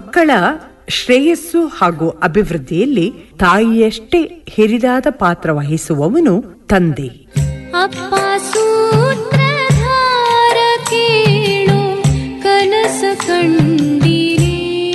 ಮಕ್ಕಳ ಶ್ರೇಯಸ್ಸು ಹಾಗೂ ಅಭಿವೃದ್ಧಿಯಲ್ಲಿ ತಾಯಿಯಷ್ಟೇ ಹಿರಿದಾದ ಪಾತ್ರ ವಹಿಸುವವನು ತಂದೆ ಅಪ್ಪ ಸೂತ್ರಧಾರ ಕೇಳು ಕನಸ ಕಂಡಿರಿ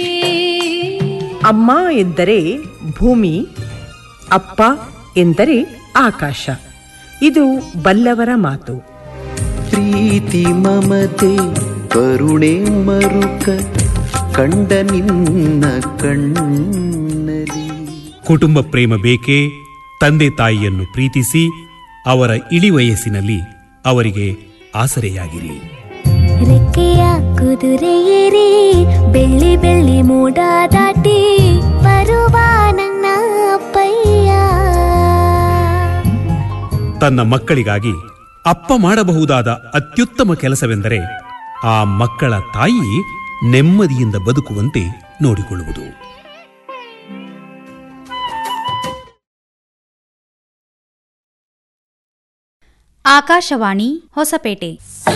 ಅಮ್ಮ ಎಂದರೆ ಭೂಮಿ ಅಪ್ಪ ಎಂದರೆ ಆಕಾಶ ಇದು ಬಲ್ಲವರ ಮಾತು ಪ್ರೀತಿ ಮಮತೆ ಕರುಣೆ ಮರುಕ ಕಂಡ ನಿನ್ನ ಕಣ್ಣಲಿ ಕುಟುಂಬ ಪ್ರೇಮ ಬೇಕೇ ತಂದೆ ತಾಯಿಯನ್ನು ಪ್ರೀತಿಸಿ ಅವರ ಇಳಿ ವಯಸ್ಸಿನಲ್ಲಿ ಅವರಿಗೆ ಆಸರೆಯಾಗಿರಿ ರೆಕ್ಕೆಯ ಕುದುರೆ ಏರಿ ಬೆಳ್ಳಿ ಬೆಳ್ಳಿ ಮೋಡ ದಾಟಿ ಬರುವ ನನ್ನ ಅಪ್ಪಯ್ಯ ತನ್ನ ಮಕ್ಕಳಿಗಾಗಿ ಅಪ್ಪ ಮಾಡಬಹುದಾದ ಅತ್ಯುತ್ತಮ ಕೆಲಸವೆಂದರೆ ಆ ಮಕ್ಕಳ ತಾಯಿ ನೆಮ್ಮದಿಯಿಂದ ಬದುಕುವಂತೆ ನೋಡಿಕೊಳ್ಳುವುದು ಆಕಾಶವಾಣಿ ಹೊಸಪೇಟೆ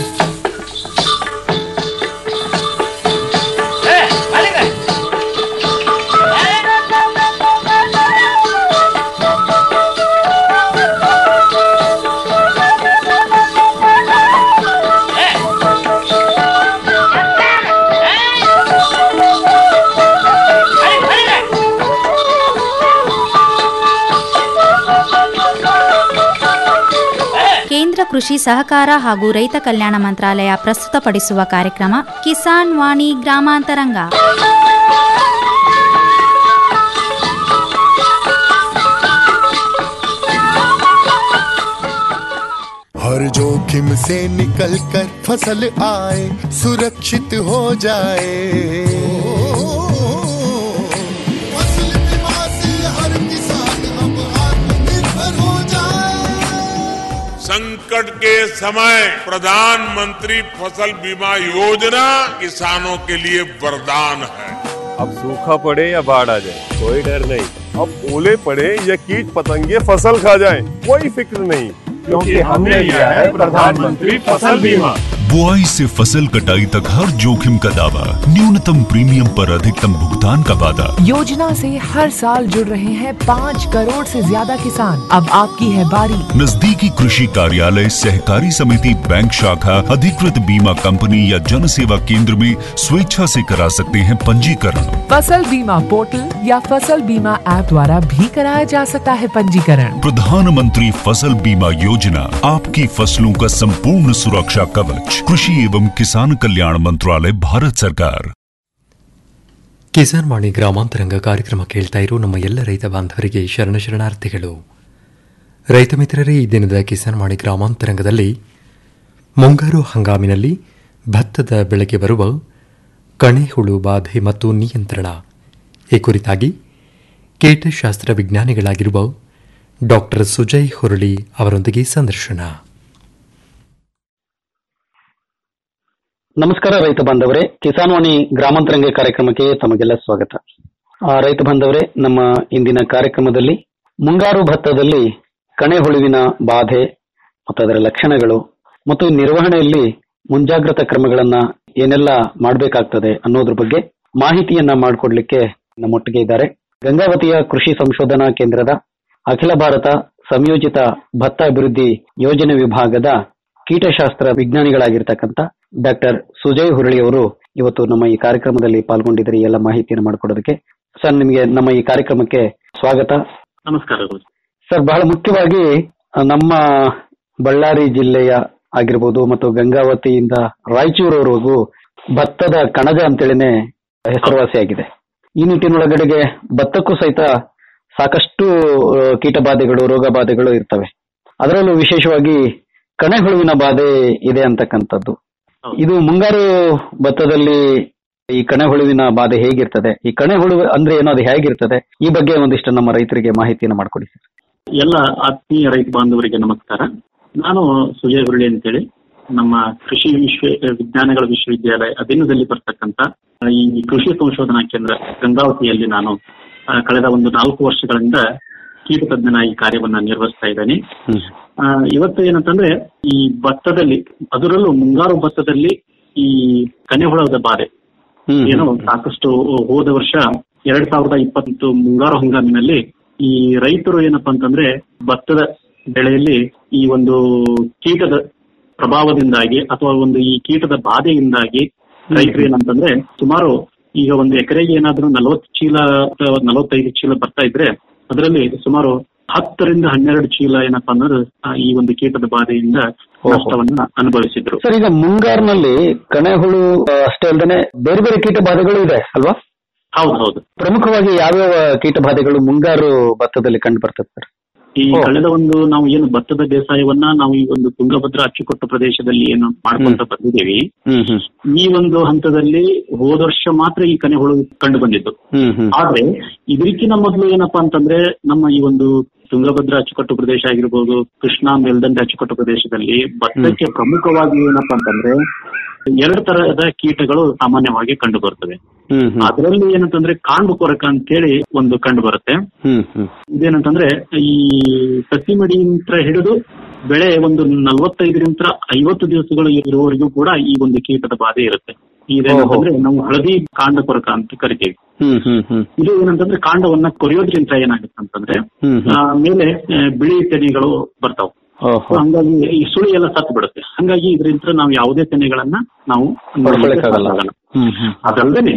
ಕೇಂದ್ರ ಕೃಷಿ ಸಹಕಾರ ಹಾಗೂ ರೈತ ಕಲ್ಯಾಣ ಮಂತ್ರಾಲಯ ಪ್ರಸ್ತುತಪಡಿಸುವ ಕಾರ್ಯಕ್ರಮ ಕಿಸಾನ್ ವಾಣಿ ಗ್ರಾಮಾಂತರಂಗ हर जोखिम से निकल कर फसल आए सुरक्षित हो जाए फसल बीमा से हर किसान अब आत्मनिर्भर हो जाए संकट के समय प्रधानमंत्री फसल बीमा योजना किसानों के लिए वरदान है अब सूखा पड़े या बाढ़ आ जाए कोई डर नहीं अब ओले पड़े या कीट पतंगे फसल खा जाए कोई फिक्र नहीं क्योंकि हमने लिया है प्रधानमंत्री फसल बीमा बुआई से फसल कटाई तक हर जोखिम का दावा न्यूनतम प्रीमियम पर अधिकतम भुगतान का वादा योजना से हर साल जुड़ रहे हैं पाँच करोड़ से ज्यादा किसान अब आपकी है बारी नजदीकी कृषि कार्यालय सहकारी समिति बैंक शाखा अधिकृत बीमा कंपनी या जन सेवा केंद्र में स्वेच्छा से करा सकते हैं पंजीकरण फसल बीमा पोर्टल या फसल बीमा ऐप द्वारा भी कराया जा सकता है पंजीकरण प्रधानमंत्री फसल बीमा योजना आपकी फसलों का संपूर्ण सुरक्षा कवच कृषि एवं किसान कल्याण मंत्रालय भारत सरकार ಕಿಸಾನ್ ವಾಣಿ ಗ್ರಾಮಾಂತರಂಗ ಕಾರ್ಯಕ್ರಮ ಕೇಳ್ತಾ ಇರೋ ನಮ್ಮ ಎಲ್ಲ ರೈತ ಬಾಂಧವರಿಗೆ ಶರಣ ಶರಣಾರ್ಥಿಗಳು ರೈತ ಮಿತ್ರರೇ ಈ ದಿನದ ಕಿಸಾನ್ ವಾಣಿ ಗ್ರಾಮಾಂತರಂಗದಲ್ಲಿ ಮುಂಗಾರು ಹಂಗಾಮಿನಲ್ಲಿ ಭತ್ತದ ಬೆಳೆಗೆ ಬರುವ ಕಣೆಹುಳು ಬಾಧೆ ಮತ್ತು ನಿಯಂತ್ರಣ ಈ ಕುರಿತಾಗಿ ಕೀಟಶಾಸ್ತ್ರ ವಿಜ್ಞಾನಿಗಳಾಗಿರುವ ಡಾಕ್ಟರ್ ಸುಜಯ್ ಹುರುಳಿ ಅವರೊಂದಿಗೆ ಸಂದರ್ಶನ ನಮಸ್ಕಾರ ರೈತ ಬಾಂಧವರೇ ಕಿಸಾನ್ವಾಣಿ ಗ್ರಾಮಾಂತರಂಗ ಕಾರ್ಯಕ್ರಮಕ್ಕೆ ತಮಗೆಲ್ಲ ಸ್ವಾಗತ ಆ, ರೈತ ಬಾಂಧವರೇ ನಮ್ಮ ಇಂದಿನ ಕಾರ್ಯಕ್ರಮದಲ್ಲಿ ಮುಂಗಾರು ಭತ್ತದಲ್ಲಿ ಕಣೆ ಹುಳುವಿನ ಬಾಧೆ ಮತ್ತು ಅದರ ಲಕ್ಷಣಗಳು ಮತ್ತು ನಿರ್ವಹಣೆಯಲ್ಲಿ ಮುಂಜಾಗ್ರತಾ ಕ್ರಮಗಳನ್ನ ಏನೆಲ್ಲ ಮಾಡಬೇಕಾಗ್ತದೆ ಅನ್ನೋದ್ರ ಬಗ್ಗೆ ಮಾಹಿತಿಯನ್ನ ಮಾಡಿಕೊಡ್ಲಿಕ್ಕೆ ನಮ್ಮೊಟ್ಟಿಗೆ ಇದ್ದಾರೆ ಗಂಗಾವತಿಯ ಕೃಷಿ ಸಂಶೋಧನಾ ಕೇಂದ್ರದ ಅಖಿಲ ಭಾರತ ಸಂಯೋಜಿತ ಭತ್ತ ಅಭಿವೃದ್ಧಿ ಯೋಜನೆ ವಿಭಾಗದ ಕೀಟಶಾಸ್ತ್ರ ವಿಜ್ಞಾನಿಗಳಾಗಿರ್ತಕ್ಕಂಥ ಡಾಕ್ಟರ್ ಸುಜಯ್ ಹುರಳಿ ಅವರು ಇವತ್ತು ನಮ್ಮ ಈ ಕಾರ್ಯಕ್ರಮದಲ್ಲಿ ಪಾಲ್ಗೊಂಡಿದ್ದಾರೆ ಈ ಎಲ್ಲ ಮಾಹಿತಿಯನ್ನು ಮಾಡಿಕೊಡೋದಕ್ಕೆ ಸರ್ ನಿಮಗೆ ನಮ್ಮ ಈ ಕಾರ್ಯಕ್ರಮಕ್ಕೆ ಸ್ವಾಗತ ನಮಸ್ಕಾರಗಳು ಸರ್ ಬಹಳ ಮುಖ್ಯವಾಗಿ ಆ, ನಮ್ಮ ಬಳ್ಳಾರಿ ಜಿಲ್ಲೆಯ ಆಗಿರ್ಬೋದು ಮತ್ತು ಗಂಗಾವತಿಯಿಂದ ರಾಯಚೂರವರೆಗೂ ಭತ್ತದ ಕಣಜ ಅಂತೇಳಿನೇ ಹೆಸರುವಾಸಿಯಾಗಿದೆ ಈ ನಿಟ್ಟಿನೊಳಗಡೆಗೆ ಭತ್ತಕ್ಕೂ ಸಹಿತ ಸಾಕಷ್ಟು ಆ, ಕೀಟಬಾಧೆಗಳು ರೋಗ ಬಾಧೆಗಳು ಇರ್ತವೆ ಅದರಲ್ಲೂ ವಿಶೇಷವಾಗಿ ಕಣೆಹುಳುವಿನ ಬಾಧೆ ಇದೆ ಅಂತಕ್ಕಂಥದ್ದು ಇದು ಮುಂಗಾರು ಭತ್ತದಲ್ಲಿ ಈ ಕಣೆಹುಳುವಿನ ಬಾಧೆ ಹೇಗಿರ್ತದೆ ಈ ಕಣೆಹುಳು ಅಂದ್ರೆ ಏನೋ ಅದು ಹೇಗಿರ್ತದೆ ಈ ಬಗ್ಗೆ ಒಂದಿಷ್ಟು ನಮ್ಮ ರೈತರಿಗೆ ಮಾಹಿತಿಯನ್ನು ಮಾಡಿಕೊಡಿ ಸರ್ ಎಲ್ಲ ಆತ್ಮೀಯ ರೈತ ಬಾಂಧವರಿಗೆ ನಮಸ್ಕಾರ ನಾನು ಸುಜಯ್ ಹುರುಳಿ ಅಂತೇಳಿ ನಮ್ಮ ಕೃಷಿ ವಿಶ್ವ ವಿಜ್ಞಾನಗಳ ವಿಶ್ವವಿದ್ಯಾಲಯ ಅಧೀನದಲ್ಲಿ ಬರ್ತಕ್ಕಂತ ಈ ಕೃಷಿ ಸಂಶೋಧನಾ ಕೇಂದ್ರ ಗಂಗಾವತಿಯಲ್ಲಿ ನಾನು ಆ, ಕಳೆದ ಒಂದು ನಾಲ್ಕು ವರ್ಷಗಳಿಂದ ಕೀಟ ತಜ್ಞನಾಗಿ ಕಾರ್ಯವನ್ನ ನಿರ್ವಹಿಸ್ತಾ ಇದ್ದೇನೆ ಆ, ಇವತ್ತು ಏನಂತಂದ್ರೆ ಈ ಭತ್ತದಲ್ಲಿ ಅದರಲ್ಲೂ ಮುಂಗಾರು ಭತ್ತದಲ್ಲಿ ಈ ಕನೆಹುಳದ ಬಾಧೆ ಹ್ಮ್. ಏನೋ ಸಾಕಷ್ಟು ಹೋದ ವರ್ಷ ಎರಡ್ ಸಾವಿರದ ಇಪ್ಪತ್ತು ಮುಂಗಾರು ಹಂಗಾಮಿನಲ್ಲಿ ಈ ರೈತರು ಏನಪ್ಪಾ ಅಂತಂದ್ರೆ ಭತ್ತದ ಬೆಳೆಯಲ್ಲಿ ಈ ಒಂದು ಕೀಟದ ಪ್ರಭಾವದಿಂದಾಗಿ ಅಥವಾ ಒಂದು ಈ ಕೀಟದ ಬಾಧೆಯಿಂದಾಗಿ ರೈತರು ಏನಂತಂದ್ರೆ ಸುಮಾರು ಈಗ ಒಂದು ಎಕರೆಗೆ ಏನಾದ್ರೂ ನಲವತ್ತು ಚೀಲ ಅಥವಾ ನಲವತ್ತೈದು ಚೀಲ ಬರ್ತಾ ಇದ್ರೆ ಅದರಲ್ಲಿ ಸುಮಾರು ಹತ್ತರಿಂದ ಹನ್ನೆರಡು ಚೀಲ ಏನಪ್ಪಾ ಅಂದ್ರೆ ಆ, ಈ ಒಂದು ಕೀಟದ ಬಾಧೆಯಿಂದ ನಷ್ಟವನ್ನ ಅನುಭವಿಸಿದ್ರು ಸರ್ ಈಗ ಮುಂಗಾರಿನಲ್ಲಿ ಕಣೆಹುಳು ಆ, ಅಷ್ಟೇ ಅಲ್ಲದೆ ಬೇರೆ ಬೇರೆ ಕೀಟ ಬಾಧೆಗಳು ಇದೆ ಅಲ್ವಾ ಹೌದು ಹೌದು ಪ್ರಮುಖವಾಗಿ ಯಾವ್ಯಾವ ಕೀಟ ಬಾಧೆಗಳು ಮುಂಗಾರು ಭತ್ತದಲ್ಲಿ ಕಂಡು ಬರ್ತದೆ ಸರ್ ಈ ಕಳೆದ ಒಂದು ನಾವು ಏನು ಭತ್ತದ ಬೇಸಾಯವನ್ನ ನಾವು ಈ ಒಂದು ತುಂಗಭದ್ರಾ ಅಚ್ಚುಕಟ್ಟು ಪ್ರದೇಶದಲ್ಲಿ ಏನು ಮಾಡ್ಕೊಂತ ಬಂದಿದ್ದೀವಿ ಹ್ಮ್ ಹ್ಮ್ ಈ ಒಂದು ಹಂತದಲ್ಲಿ ಹೋದ ವರ್ಷ ಮಾತ್ರ ಈ ಕನೆಹುಳು ಕಂಡು ಬಂದಿದ್ದು ಹ್ಮ್ ಹ್ಮ್ ಆದ್ರೆ ಇದಕ್ಕಿಂತ ಮೊದಲು ಏನಪ್ಪಾ ಅಂತಂದ್ರೆ ನಮ್ಮ ಈ ಒಂದು ತುಂಗಭದ್ರಾ ಅಚ್ಚುಕಟ್ಟು ಪ್ರದೇಶ ಆಗಿರ್ಬೋದು ಕೃಷ್ಣಾ ಮೇಲ್ದಂಡೆ ಅಚ್ಚುಕಟ್ಟು ಪ್ರದೇಶದಲ್ಲಿ ಭತ್ತಕ್ಕೆ ಪ್ರಮುಖವಾಗಿ ಏನಪ್ಪಾ ಅಂತಂದ್ರೆ ಎರಡು ತರಹದ ಕೀಟಗಳು ಸಾಮಾನ್ಯವಾಗಿ ಕಂಡು ಬರ್ತವೆ ಹ್ಮ್ ಹ್ಮ್ ಅದರಲ್ಲಿ ಏನಂತಂದ್ರೆ ಕಾಂಡು ಕೊರಕ ಅಂತೇಳಿ ಒಂದು ಕಂಡು ಬರುತ್ತೆ ಹ್ಮ್ ಹ್ಮ್ ಇದೇನಂತಂದ್ರೆ ಈ ಸಸಿ ಮಡಿಯಿಂದ ಹಿಡಿದು ಬೆಳೆ ಒಂದು ನಲವತ್ತೈದರಿಂದ ಐವತ್ತು ದಿವಸಗಳು ಇರುವವರೆಗೂ ಕೂಡ ಈ ಒಂದು ಕೀಟದ ಬಾಧೆ ಇರುತ್ತೆ ಇದೇನಂತಂದ್ರೆ ನಾವು ಹಳದಿ ಕಾಂಡ ಕೊರಕ ಅಂತ ಕರಿತೀವಿ ಹ್ಮ್ ಹ್ಮ್ ಹ್ಮ್ ಇದು ಏನಂತಂದ್ರೆ ಕಾಂಡವನ್ನ ಕೊರೆಯೋದ್ರಿಂದ ಏನಾಗುತ್ತೆ ಅಂತಂದ್ರೆ ಹ್ಮ್ ಆ, ಮೇಲೆ ಆ, ಬಿಳಿ ತೆನೆಗಳು ಬರ್ತಾವ ಓಹೋ ಹಂಗಾಗಿ ಈ ಸುಳಿ ಎಲ್ಲ ಸತ್ತು ಬಿಡುತ್ತೆ ಹಂಗಾಗಿ ಇದರಿಂದ ನಾವು ಯಾವುದೇ ತೆನೆಗಳನ್ನ ನಾವು ನೋಡ್ಲಿಕ್ಕೆ ಪಡ್ಕೊಳಕ್ಕಾಗಲ್ಲ. ಸಾಧ್ಯ ಆಗಲ್ಲ. ಹ್ಮ್ ಹ್ಮ್ ಅದಲ್ಲದೆ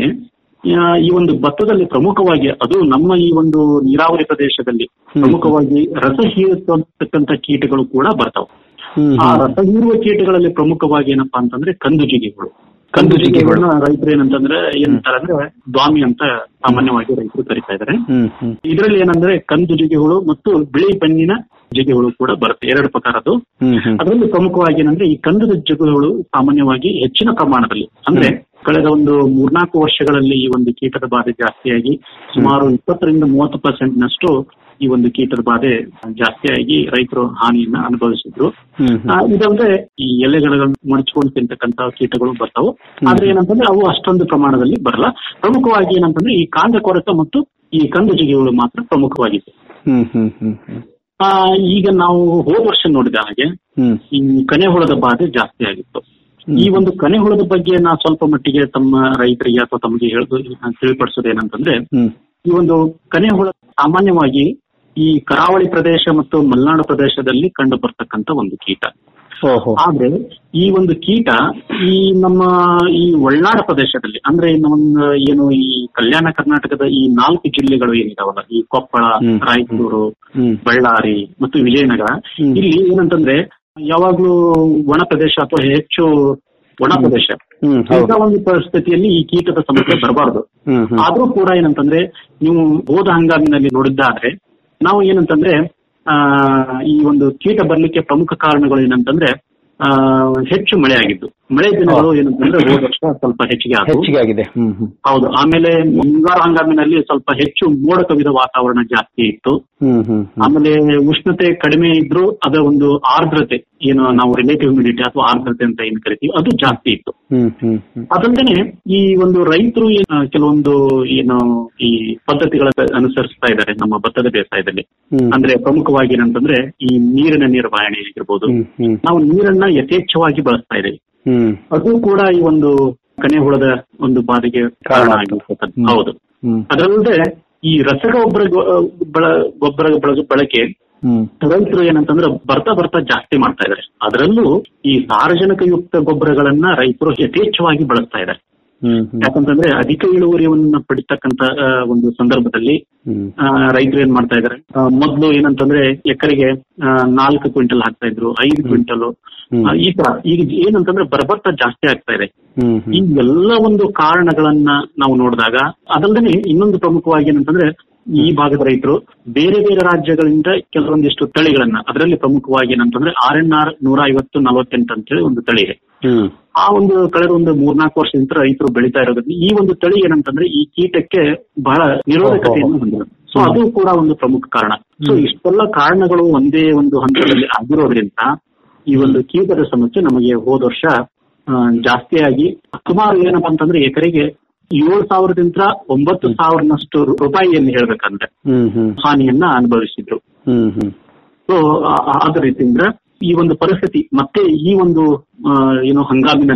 ಈ ಒಂದು ಭತ್ತದಲ್ಲಿ ಪ್ರಮುಖವಾಗಿ ಅದು ನಮ್ಮ ಈ ಒಂದು ನೀರಾವರಿ ಪ್ರದೇಶದಲ್ಲಿ ಪ್ರಮುಖವಾಗಿ ರಸ ಹೀರತಕ್ಕಂತ ಕೀಟಗಳು ಕೂಡ ಬರ್ತಾವ ಹ್ಮ್ ಆ ರಸ ಹೀರುವ ಕೀಟಗಳಲ್ಲಿ ಪ್ರಮುಖವಾಗಿ ಏನಪ್ಪಾ ಅಂತಂದ್ರೆ ಕಂದು ಜಿಗಿಗಳು ಕಂದು ಜಿಗಿಗಳನ್ನ ರೈತರು ಏನಂತಂದ್ರೆ ಏನಂತಾರೆ ಅಂದ್ರೆ ದ್ವಾಮಿ ಅಂತ ಸಾಮಾನ್ಯವಾಗಿ ರೈತರು ಕರಿತಾ ಇದ್ದಾರೆ ಹ್ಮ್ ಹ್ಮ್ ಇದರಲ್ಲಿ ಏನಂದ್ರೆ ಕಂದು ಜಿಗಿಗಳು ಮತ್ತು ಬಿಳಿ ಬಣ್ಣಿನ ಜಿಗಿಗಳು ಕೂಡ ಬರುತ್ತೆ ಎರಡು ಪ್ರಕಾರದ್ದು ಹ್ಮ್ ಹ್ಮ್ ಅದರಲ್ಲಿ ಪ್ರಮುಖವಾಗಿ ಏನಂದ್ರೆ ಈ ಕಂದದ ಜಿಗುಗಳು ಸಾಮಾನ್ಯವಾಗಿ ಹೆಚ್ಚಿನ ಪ್ರಮಾಣದಲ್ಲಿ ಅಂದ್ರೆ ಕಳೆದ ಒಂದು ಮೂರ್ನಾಲ್ಕು ವರ್ಷಗಳಲ್ಲಿ ಈ ಒಂದು ಕೀಟದ ಬಾಧೆ ಜಾಸ್ತಿಯಾಗಿ ಸುಮಾರು ಇಪ್ಪತ್ತರಿಂದ ಮೂವತ್ತು ಪರ್ಸೆಂಟ್ ನಷ್ಟು ಈ ಒಂದು ಕೀಟದ ಬಾಧೆ ಜಾಸ್ತಿಯಾಗಿ ರೈತರು ಹಾನಿಯನ್ನ ಅನುಭವಿಸಿದ್ರು ಹ್ಮ್ ಆ, ಇದಲ್ಲದೆ ಈ ಎಲೆಗಳನ್ನು ಮಡಚ್ಕೊಂಡು ತಿಂತಕ್ಕಂತ ಕೀಟಗಳು ಬರ್ತಾವು ಆದ್ರೆ ಏನಂತಂದ್ರೆ ಅವು ಅಷ್ಟೊಂದು ಪ್ರಮಾಣದಲ್ಲಿ ಬರಲ್ಲ ಪ್ರಮುಖವಾಗಿ ಏನಂತಂದ್ರೆ ಈ ಕಾಂಡ ಕೊರಕ ಮತ್ತು ಈ ಕಂದು ಜಿಗಿಗಳು ಮಾತ್ರ ಪ್ರಮುಖವಾಗಿದೆ ಹ್ಮ್ ಹ್ಮ್ ಹ್ಮ್ ಹ್ಮ್ ಆ, ಈಗ ನಾವು ಹೋದ ವರ್ಷ ನೋಡಿದ ಹಾಗೆ ಹ್ಮ್ ಈ ಕನೆಹುಳದ ಬಾಧೆ ಜಾಸ್ತಿ ಆಗಿತ್ತು ಈ ಒಂದು ಕನೆಹುಳದ ಬಗ್ಗೆ ನಾ ಸ್ವಲ್ಪ ಮಟ್ಟಿಗೆ ತಮ್ಮ ರೈತರಿಗೆ ಅಥವಾ ತಮಗೆ ಹೇಳುದು ತಿಳಿಪಡಿಸೋದು ಏನಂತಂದ್ರೆ ಹ್ಮ್ ಈ ಒಂದು ಕನೆಹುಳ ಸಾಮಾನ್ಯವಾಗಿ ಈ ಕರಾವಳಿ ಪ್ರದೇಶ ಮತ್ತು ಮಲೆನಾಡು ಪ್ರದೇಶದಲ್ಲಿ ಕಂಡು ಬರ್ತಕ್ಕಂತ ಒಂದು ಕೀಟ ಓಹೋ ಆದ್ರೆ ಈ ಒಂದು ಕೀಟ ಈ ನಮ್ಮ ಈ ಒಳನಾಡ ಪ್ರದೇಶದಲ್ಲಿ ಅಂದ್ರೆ ನಮ್ಮ ಏನು ಈ ಕಲ್ಯಾಣ ಕರ್ನಾಟಕದ ಈ ನಾಲ್ಕು ಜಿಲ್ಲೆಗಳು ಏನಿದಾವಲ್ಲ ಈ ಕೊಪ್ಪಳ ಹ್ಮ್. ರಾಯಚೂರು ಹ್ಮ್ ಬಳ್ಳಾರಿ ಮತ್ತು ವಿಜಯನಗರ ಹ್ಮ್. ಇಲ್ಲಿ ಏನಂತಂದ್ರೆ ಯಾವಾಗ್ಲೂ ಒಣ ಪ್ರದೇಶ ಅಥವಾ ಹೆಚ್ಚು ಒಣ ಪ್ರದೇಶ ಹ್ಮ್ ಇಂಥ ಹೌದು ಒಂದು ಪರಿಸ್ಥಿತಿಯಲ್ಲಿ ಈ ಕೀಟದ ಸಮಸ್ಯೆ ಬರಬಾರದು ಹ್ಮ್ ಹ್ಮ್ ಆದ್ರೂ ಕೂಡ ಏನಂತಂದ್ರೆ ನೀವು ಹೋದ ಹಂಗಾಮಿನಲ್ಲಿ ನೋಡಿದ್ದಾದ್ರೆ ನಾವು ಏನಂತಂದ್ರೆ ಆ ಈ ಒಂದು ಕೀಟ ಬರ್ಲಿಕ್ಕೆ ಪ್ರಮುಖ ಕಾರಣಗಳು ಏನಂತಂದ್ರೆ ಆ ಹೆಚ್ಚು ಮಳೆ ಆಗಿದ್ದು ಮಳೆ ದಿನಗಳು ಏನಂತಂದ್ರೆ ಹೋದ ವರ್ಷ ಸ್ವಲ್ಪ ಹೆಚ್ಚಿಗೆ ಆದವು ಹೆಚ್ಚಿಗೆ ಆಗಿದೆ ಹ್ಮ್ ಹ್ಮ್ ಹೌದು ಆಮೇಲೆ ಮುಂಗಾರು ಹಂಗಾಮಿನಲ್ಲಿ ಸ್ವಲ್ಪ ಹೆಚ್ಚು ಮೋಡ ಕವಿದ ವಾತಾವರಣ ಜಾಸ್ತಿ ಇತ್ತು ಹ್ಮ್ ಹ್ಮ್ ಹ್ಮ್ ಆಮೇಲೆ ಉಷ್ಣತೆ ಕಡಿಮೆ ಇದ್ರೂ ಅದರ ಒಂದು ಆರ್ದ್ರತೆ ಏನು ನಾವು ರಿಲೇಟಿವ್ ಹ್ಯುಮಿಡಿಟಿ ಅಥವಾ ಆರ್ದ್ರತೆ ಅಂತ ಏನ್ ಕರಿತೀವಿ ಅದು ಜಾಸ್ತಿ ಇತ್ತು ಹ್ಮ್ ಹ್ಮ್ ಹ್ಮ್ ಅದಲ್ಲದೆ ಈ ಒಂದು ರೈತರು ಏನ್- ಕೆಲವೊಂದು ಏನು ಈ ಪದ್ಧತಿಗಳ ಅನುಸರಿಸ್ತಾ ಇದ್ದಾರೆ ನಮ್ಮ ಭತ್ತದ ಬೇಸಾಯದಲ್ಲಿ ಹ್ಮ್ ಅಂದ್ರೆ ಪ್ರಮುಖವಾಗಿ ಏನಂತಂದ್ರೆ ಈ ನೀರಿನ ನಿರ್ವಹಣೆ ಆಗಿರ್ಬೋದು ಹ್ಮ್ ಹ್ಮ್ ನಾವು ನೀರನ್ನ ಯಥೇಚ್ಛವಾಗಿ ಬಳಸ್ತಾ ಇದ್ದೇವೆ ಹ್ಮ್ ಅದು ಕೂಡ ಈ ಒಂದು ಕನೆಹುಳದ ಒಂದು ಬಾಧೆಗೆ ಕಾರಣ ಆಗಿರ್ತಕ್ಕಂಥ ಹೌದು ಹ್ಮ್ ಅದಲ್ಲದೆ ಈ ರಸಗೊಬ್ಬರ ಗೊ- ಬಳ- ಗೊಬ್ಬರ ಬಳಗ- ಬಳಕೆ ಹ್ಮ್ ರೈತರು ಏನಂತಂದ್ರೆ ಬರ್ತಾ ಬರ್ತಾ ಜಾಸ್ತಿ ಮಾಡ್ತಾ ಇದ್ದಾರೆ ಅದರಲ್ಲೂ ಈ ಸಾರಜನಕಯುಕ್ತ ಗೊಬ್ಬರಗಳನ್ನ ರೈತರು ಯಥೇಚ್ಛವಾಗಿ ಬಳಸ್ತಾ ಇದ್ದಾರೆ ಹ್ಮ್ ಹ್ಮ್ ಯಾಕಂತಂದ್ರೆ ಅಧಿಕ ಇಳುವರಿಯನ್ನ ಪಡಿತಕ್ಕಂತ ಆ, ಒಂದು ಸಂದರ್ಭದಲ್ಲಿ ಹ್ಮ್ ಆ, ರೈತರು ಏನ್ ಮಾಡ್ತಾ ಇದ್ದಾರೆ ಆ, ಮೊದ್ಲು ಏನಂತಂದ್ರೆ ಎಕರೆಗೆ ಆ, ನಾಲ್ಕು ಕ್ವಿಂಟಲ್ ಹಾಕ್ತಾ ಇದ್ರು ಐದು ಕ್ವಿಂಟಲ್ ಹ್ಮ್. ಈ ತರ ಈಗ ಏನಂತಂದ್ರೆ ಬರ್ಬರ್ತಾ ಜಾಸ್ತಿ ಆಗ್ತಾ ಇದೆ ಹ್ಮ್ ಈ ಎಲ್ಲ ಒಂದು ಕಾರಣಗಳನ್ನ ನಾವು ನೋಡಿದಾಗ ಅದಲ್ಲದೆ ಇನ್ನೊಂದು ಪ್ರಮುಖವಾಗಿ ಏನಂತಂದ್ರೆ ಈ ಭಾಗದ ರೈತರು ಬೇರೆ ಬೇರೆ ರಾಜ್ಯಗಳಿಂದ ಕೆಲವೊಂದಿಷ್ಟು ತಳಿಗಳನ್ನ ಅದರಲ್ಲಿ ಪ್ರಮುಖವಾಗಿ ಏನಂತಂದ್ರೆ ಆರ್ ಎನ್ ಆರ್ ನೂರ ಐವತ್ತು ನಲವತ್ತೆಂಟು ಅಂತೇಳಿ ಒಂದು ತಳಿ ಇದೆ ಹ್ಮ್ ಆ ಒಂದು ಕಳೆದ ಒಂದು ಮೂರ್ನಾಲ್ಕು ವರ್ಷದಿಂದ ರೈತರು ಬೆಳೀತಾ ಇರೋದ್ರಿಂದ ಈ ಒಂದು ತಳಿ ಏನಂತಂದ್ರೆ ಈ ಕೀಟಕ್ಕೆ ಬಹಳ ನಿರೋಧಕತೆಯನ್ನು ಹೊಂದಿದೆ ಸೊ ಅದು ಕೂಡ ಒಂದು ಪ್ರಮುಖ ಕಾರಣ ಸೊ ಇಷ್ಟೆಲ್ಲ ಕಾರಣಗಳು ಒಂದೇ ಒಂದು ಹಂತದಲ್ಲಿ ಆಗಿರೋದ್ರಿಂದ ಈ ಒಂದು ಕೀಟದ ಸಮಸ್ಯೆ ನಮಗೆ ಹೋದ ವರ್ಷ ಆ, ಜಾಸ್ತಿಯಾಗಿ ಸುಮಾರು ಏನಪ್ಪಾ ಅಂತಂದ್ರೆ ಎಕರೆಗೆ ಏಳು ಸಾವಿರದಿಂದ ಒಂಬತ್ತು ಸಾವಿರನಷ್ಟು ರೂಪಾಯಿಯನ್ನು ಹೇಳ್ಬೇಕಂದ್ರೆ ಹ್ಮ್ ಹ್ಮ್ ಹಾನಿಯನ್ನ ಅನುಭವಿಸಿದ್ರು ಹ್ಮ್ ಹ್ಮ್ ಸೊ ಆದ ರೀತಿಯಿಂದ ಈ ಒಂದು ಪರಿಸ್ಥಿತಿ ಮತ್ತೆ ಈ ಒಂದು ಆ, ಏನು ಹಂಗಾಮಿನಲ್ಲಿ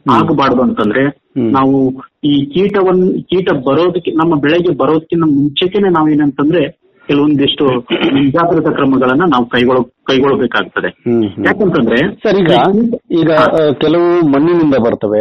ಆಗಬಾರ್ದು ಅಂತಂದ್ರೆ ನಾವು ಈ ಕೀಟವನ್ ಕೀಟ ಬರೋದಕ್ಕೆ ನಮ್ಮ ಬೆಳೆಗೆ ಬರೋದಕ್ಕಿಂತ ಮುಂಚೆನೆ ನಾವೇನಂತಂದ್ರೆ ಕೆಲವೊಂದಿಷ್ಟು ಮುಂಜಾಗ್ರತಾ ಕ್ರಮಗಳನ್ನ ನಾವು ಕೈಗೊಳ್ಳ ಕೈಗೊಳ್ಳಬೇಕಾಗ್ತದೆ ಯಾಕಂತಂದ್ರೆ ಸರ್ ಈಗ ಈಗ ಆ, ಕೆಲವು ಮಣ್ಣಿನಿಂದ ಬರ್ತವೆ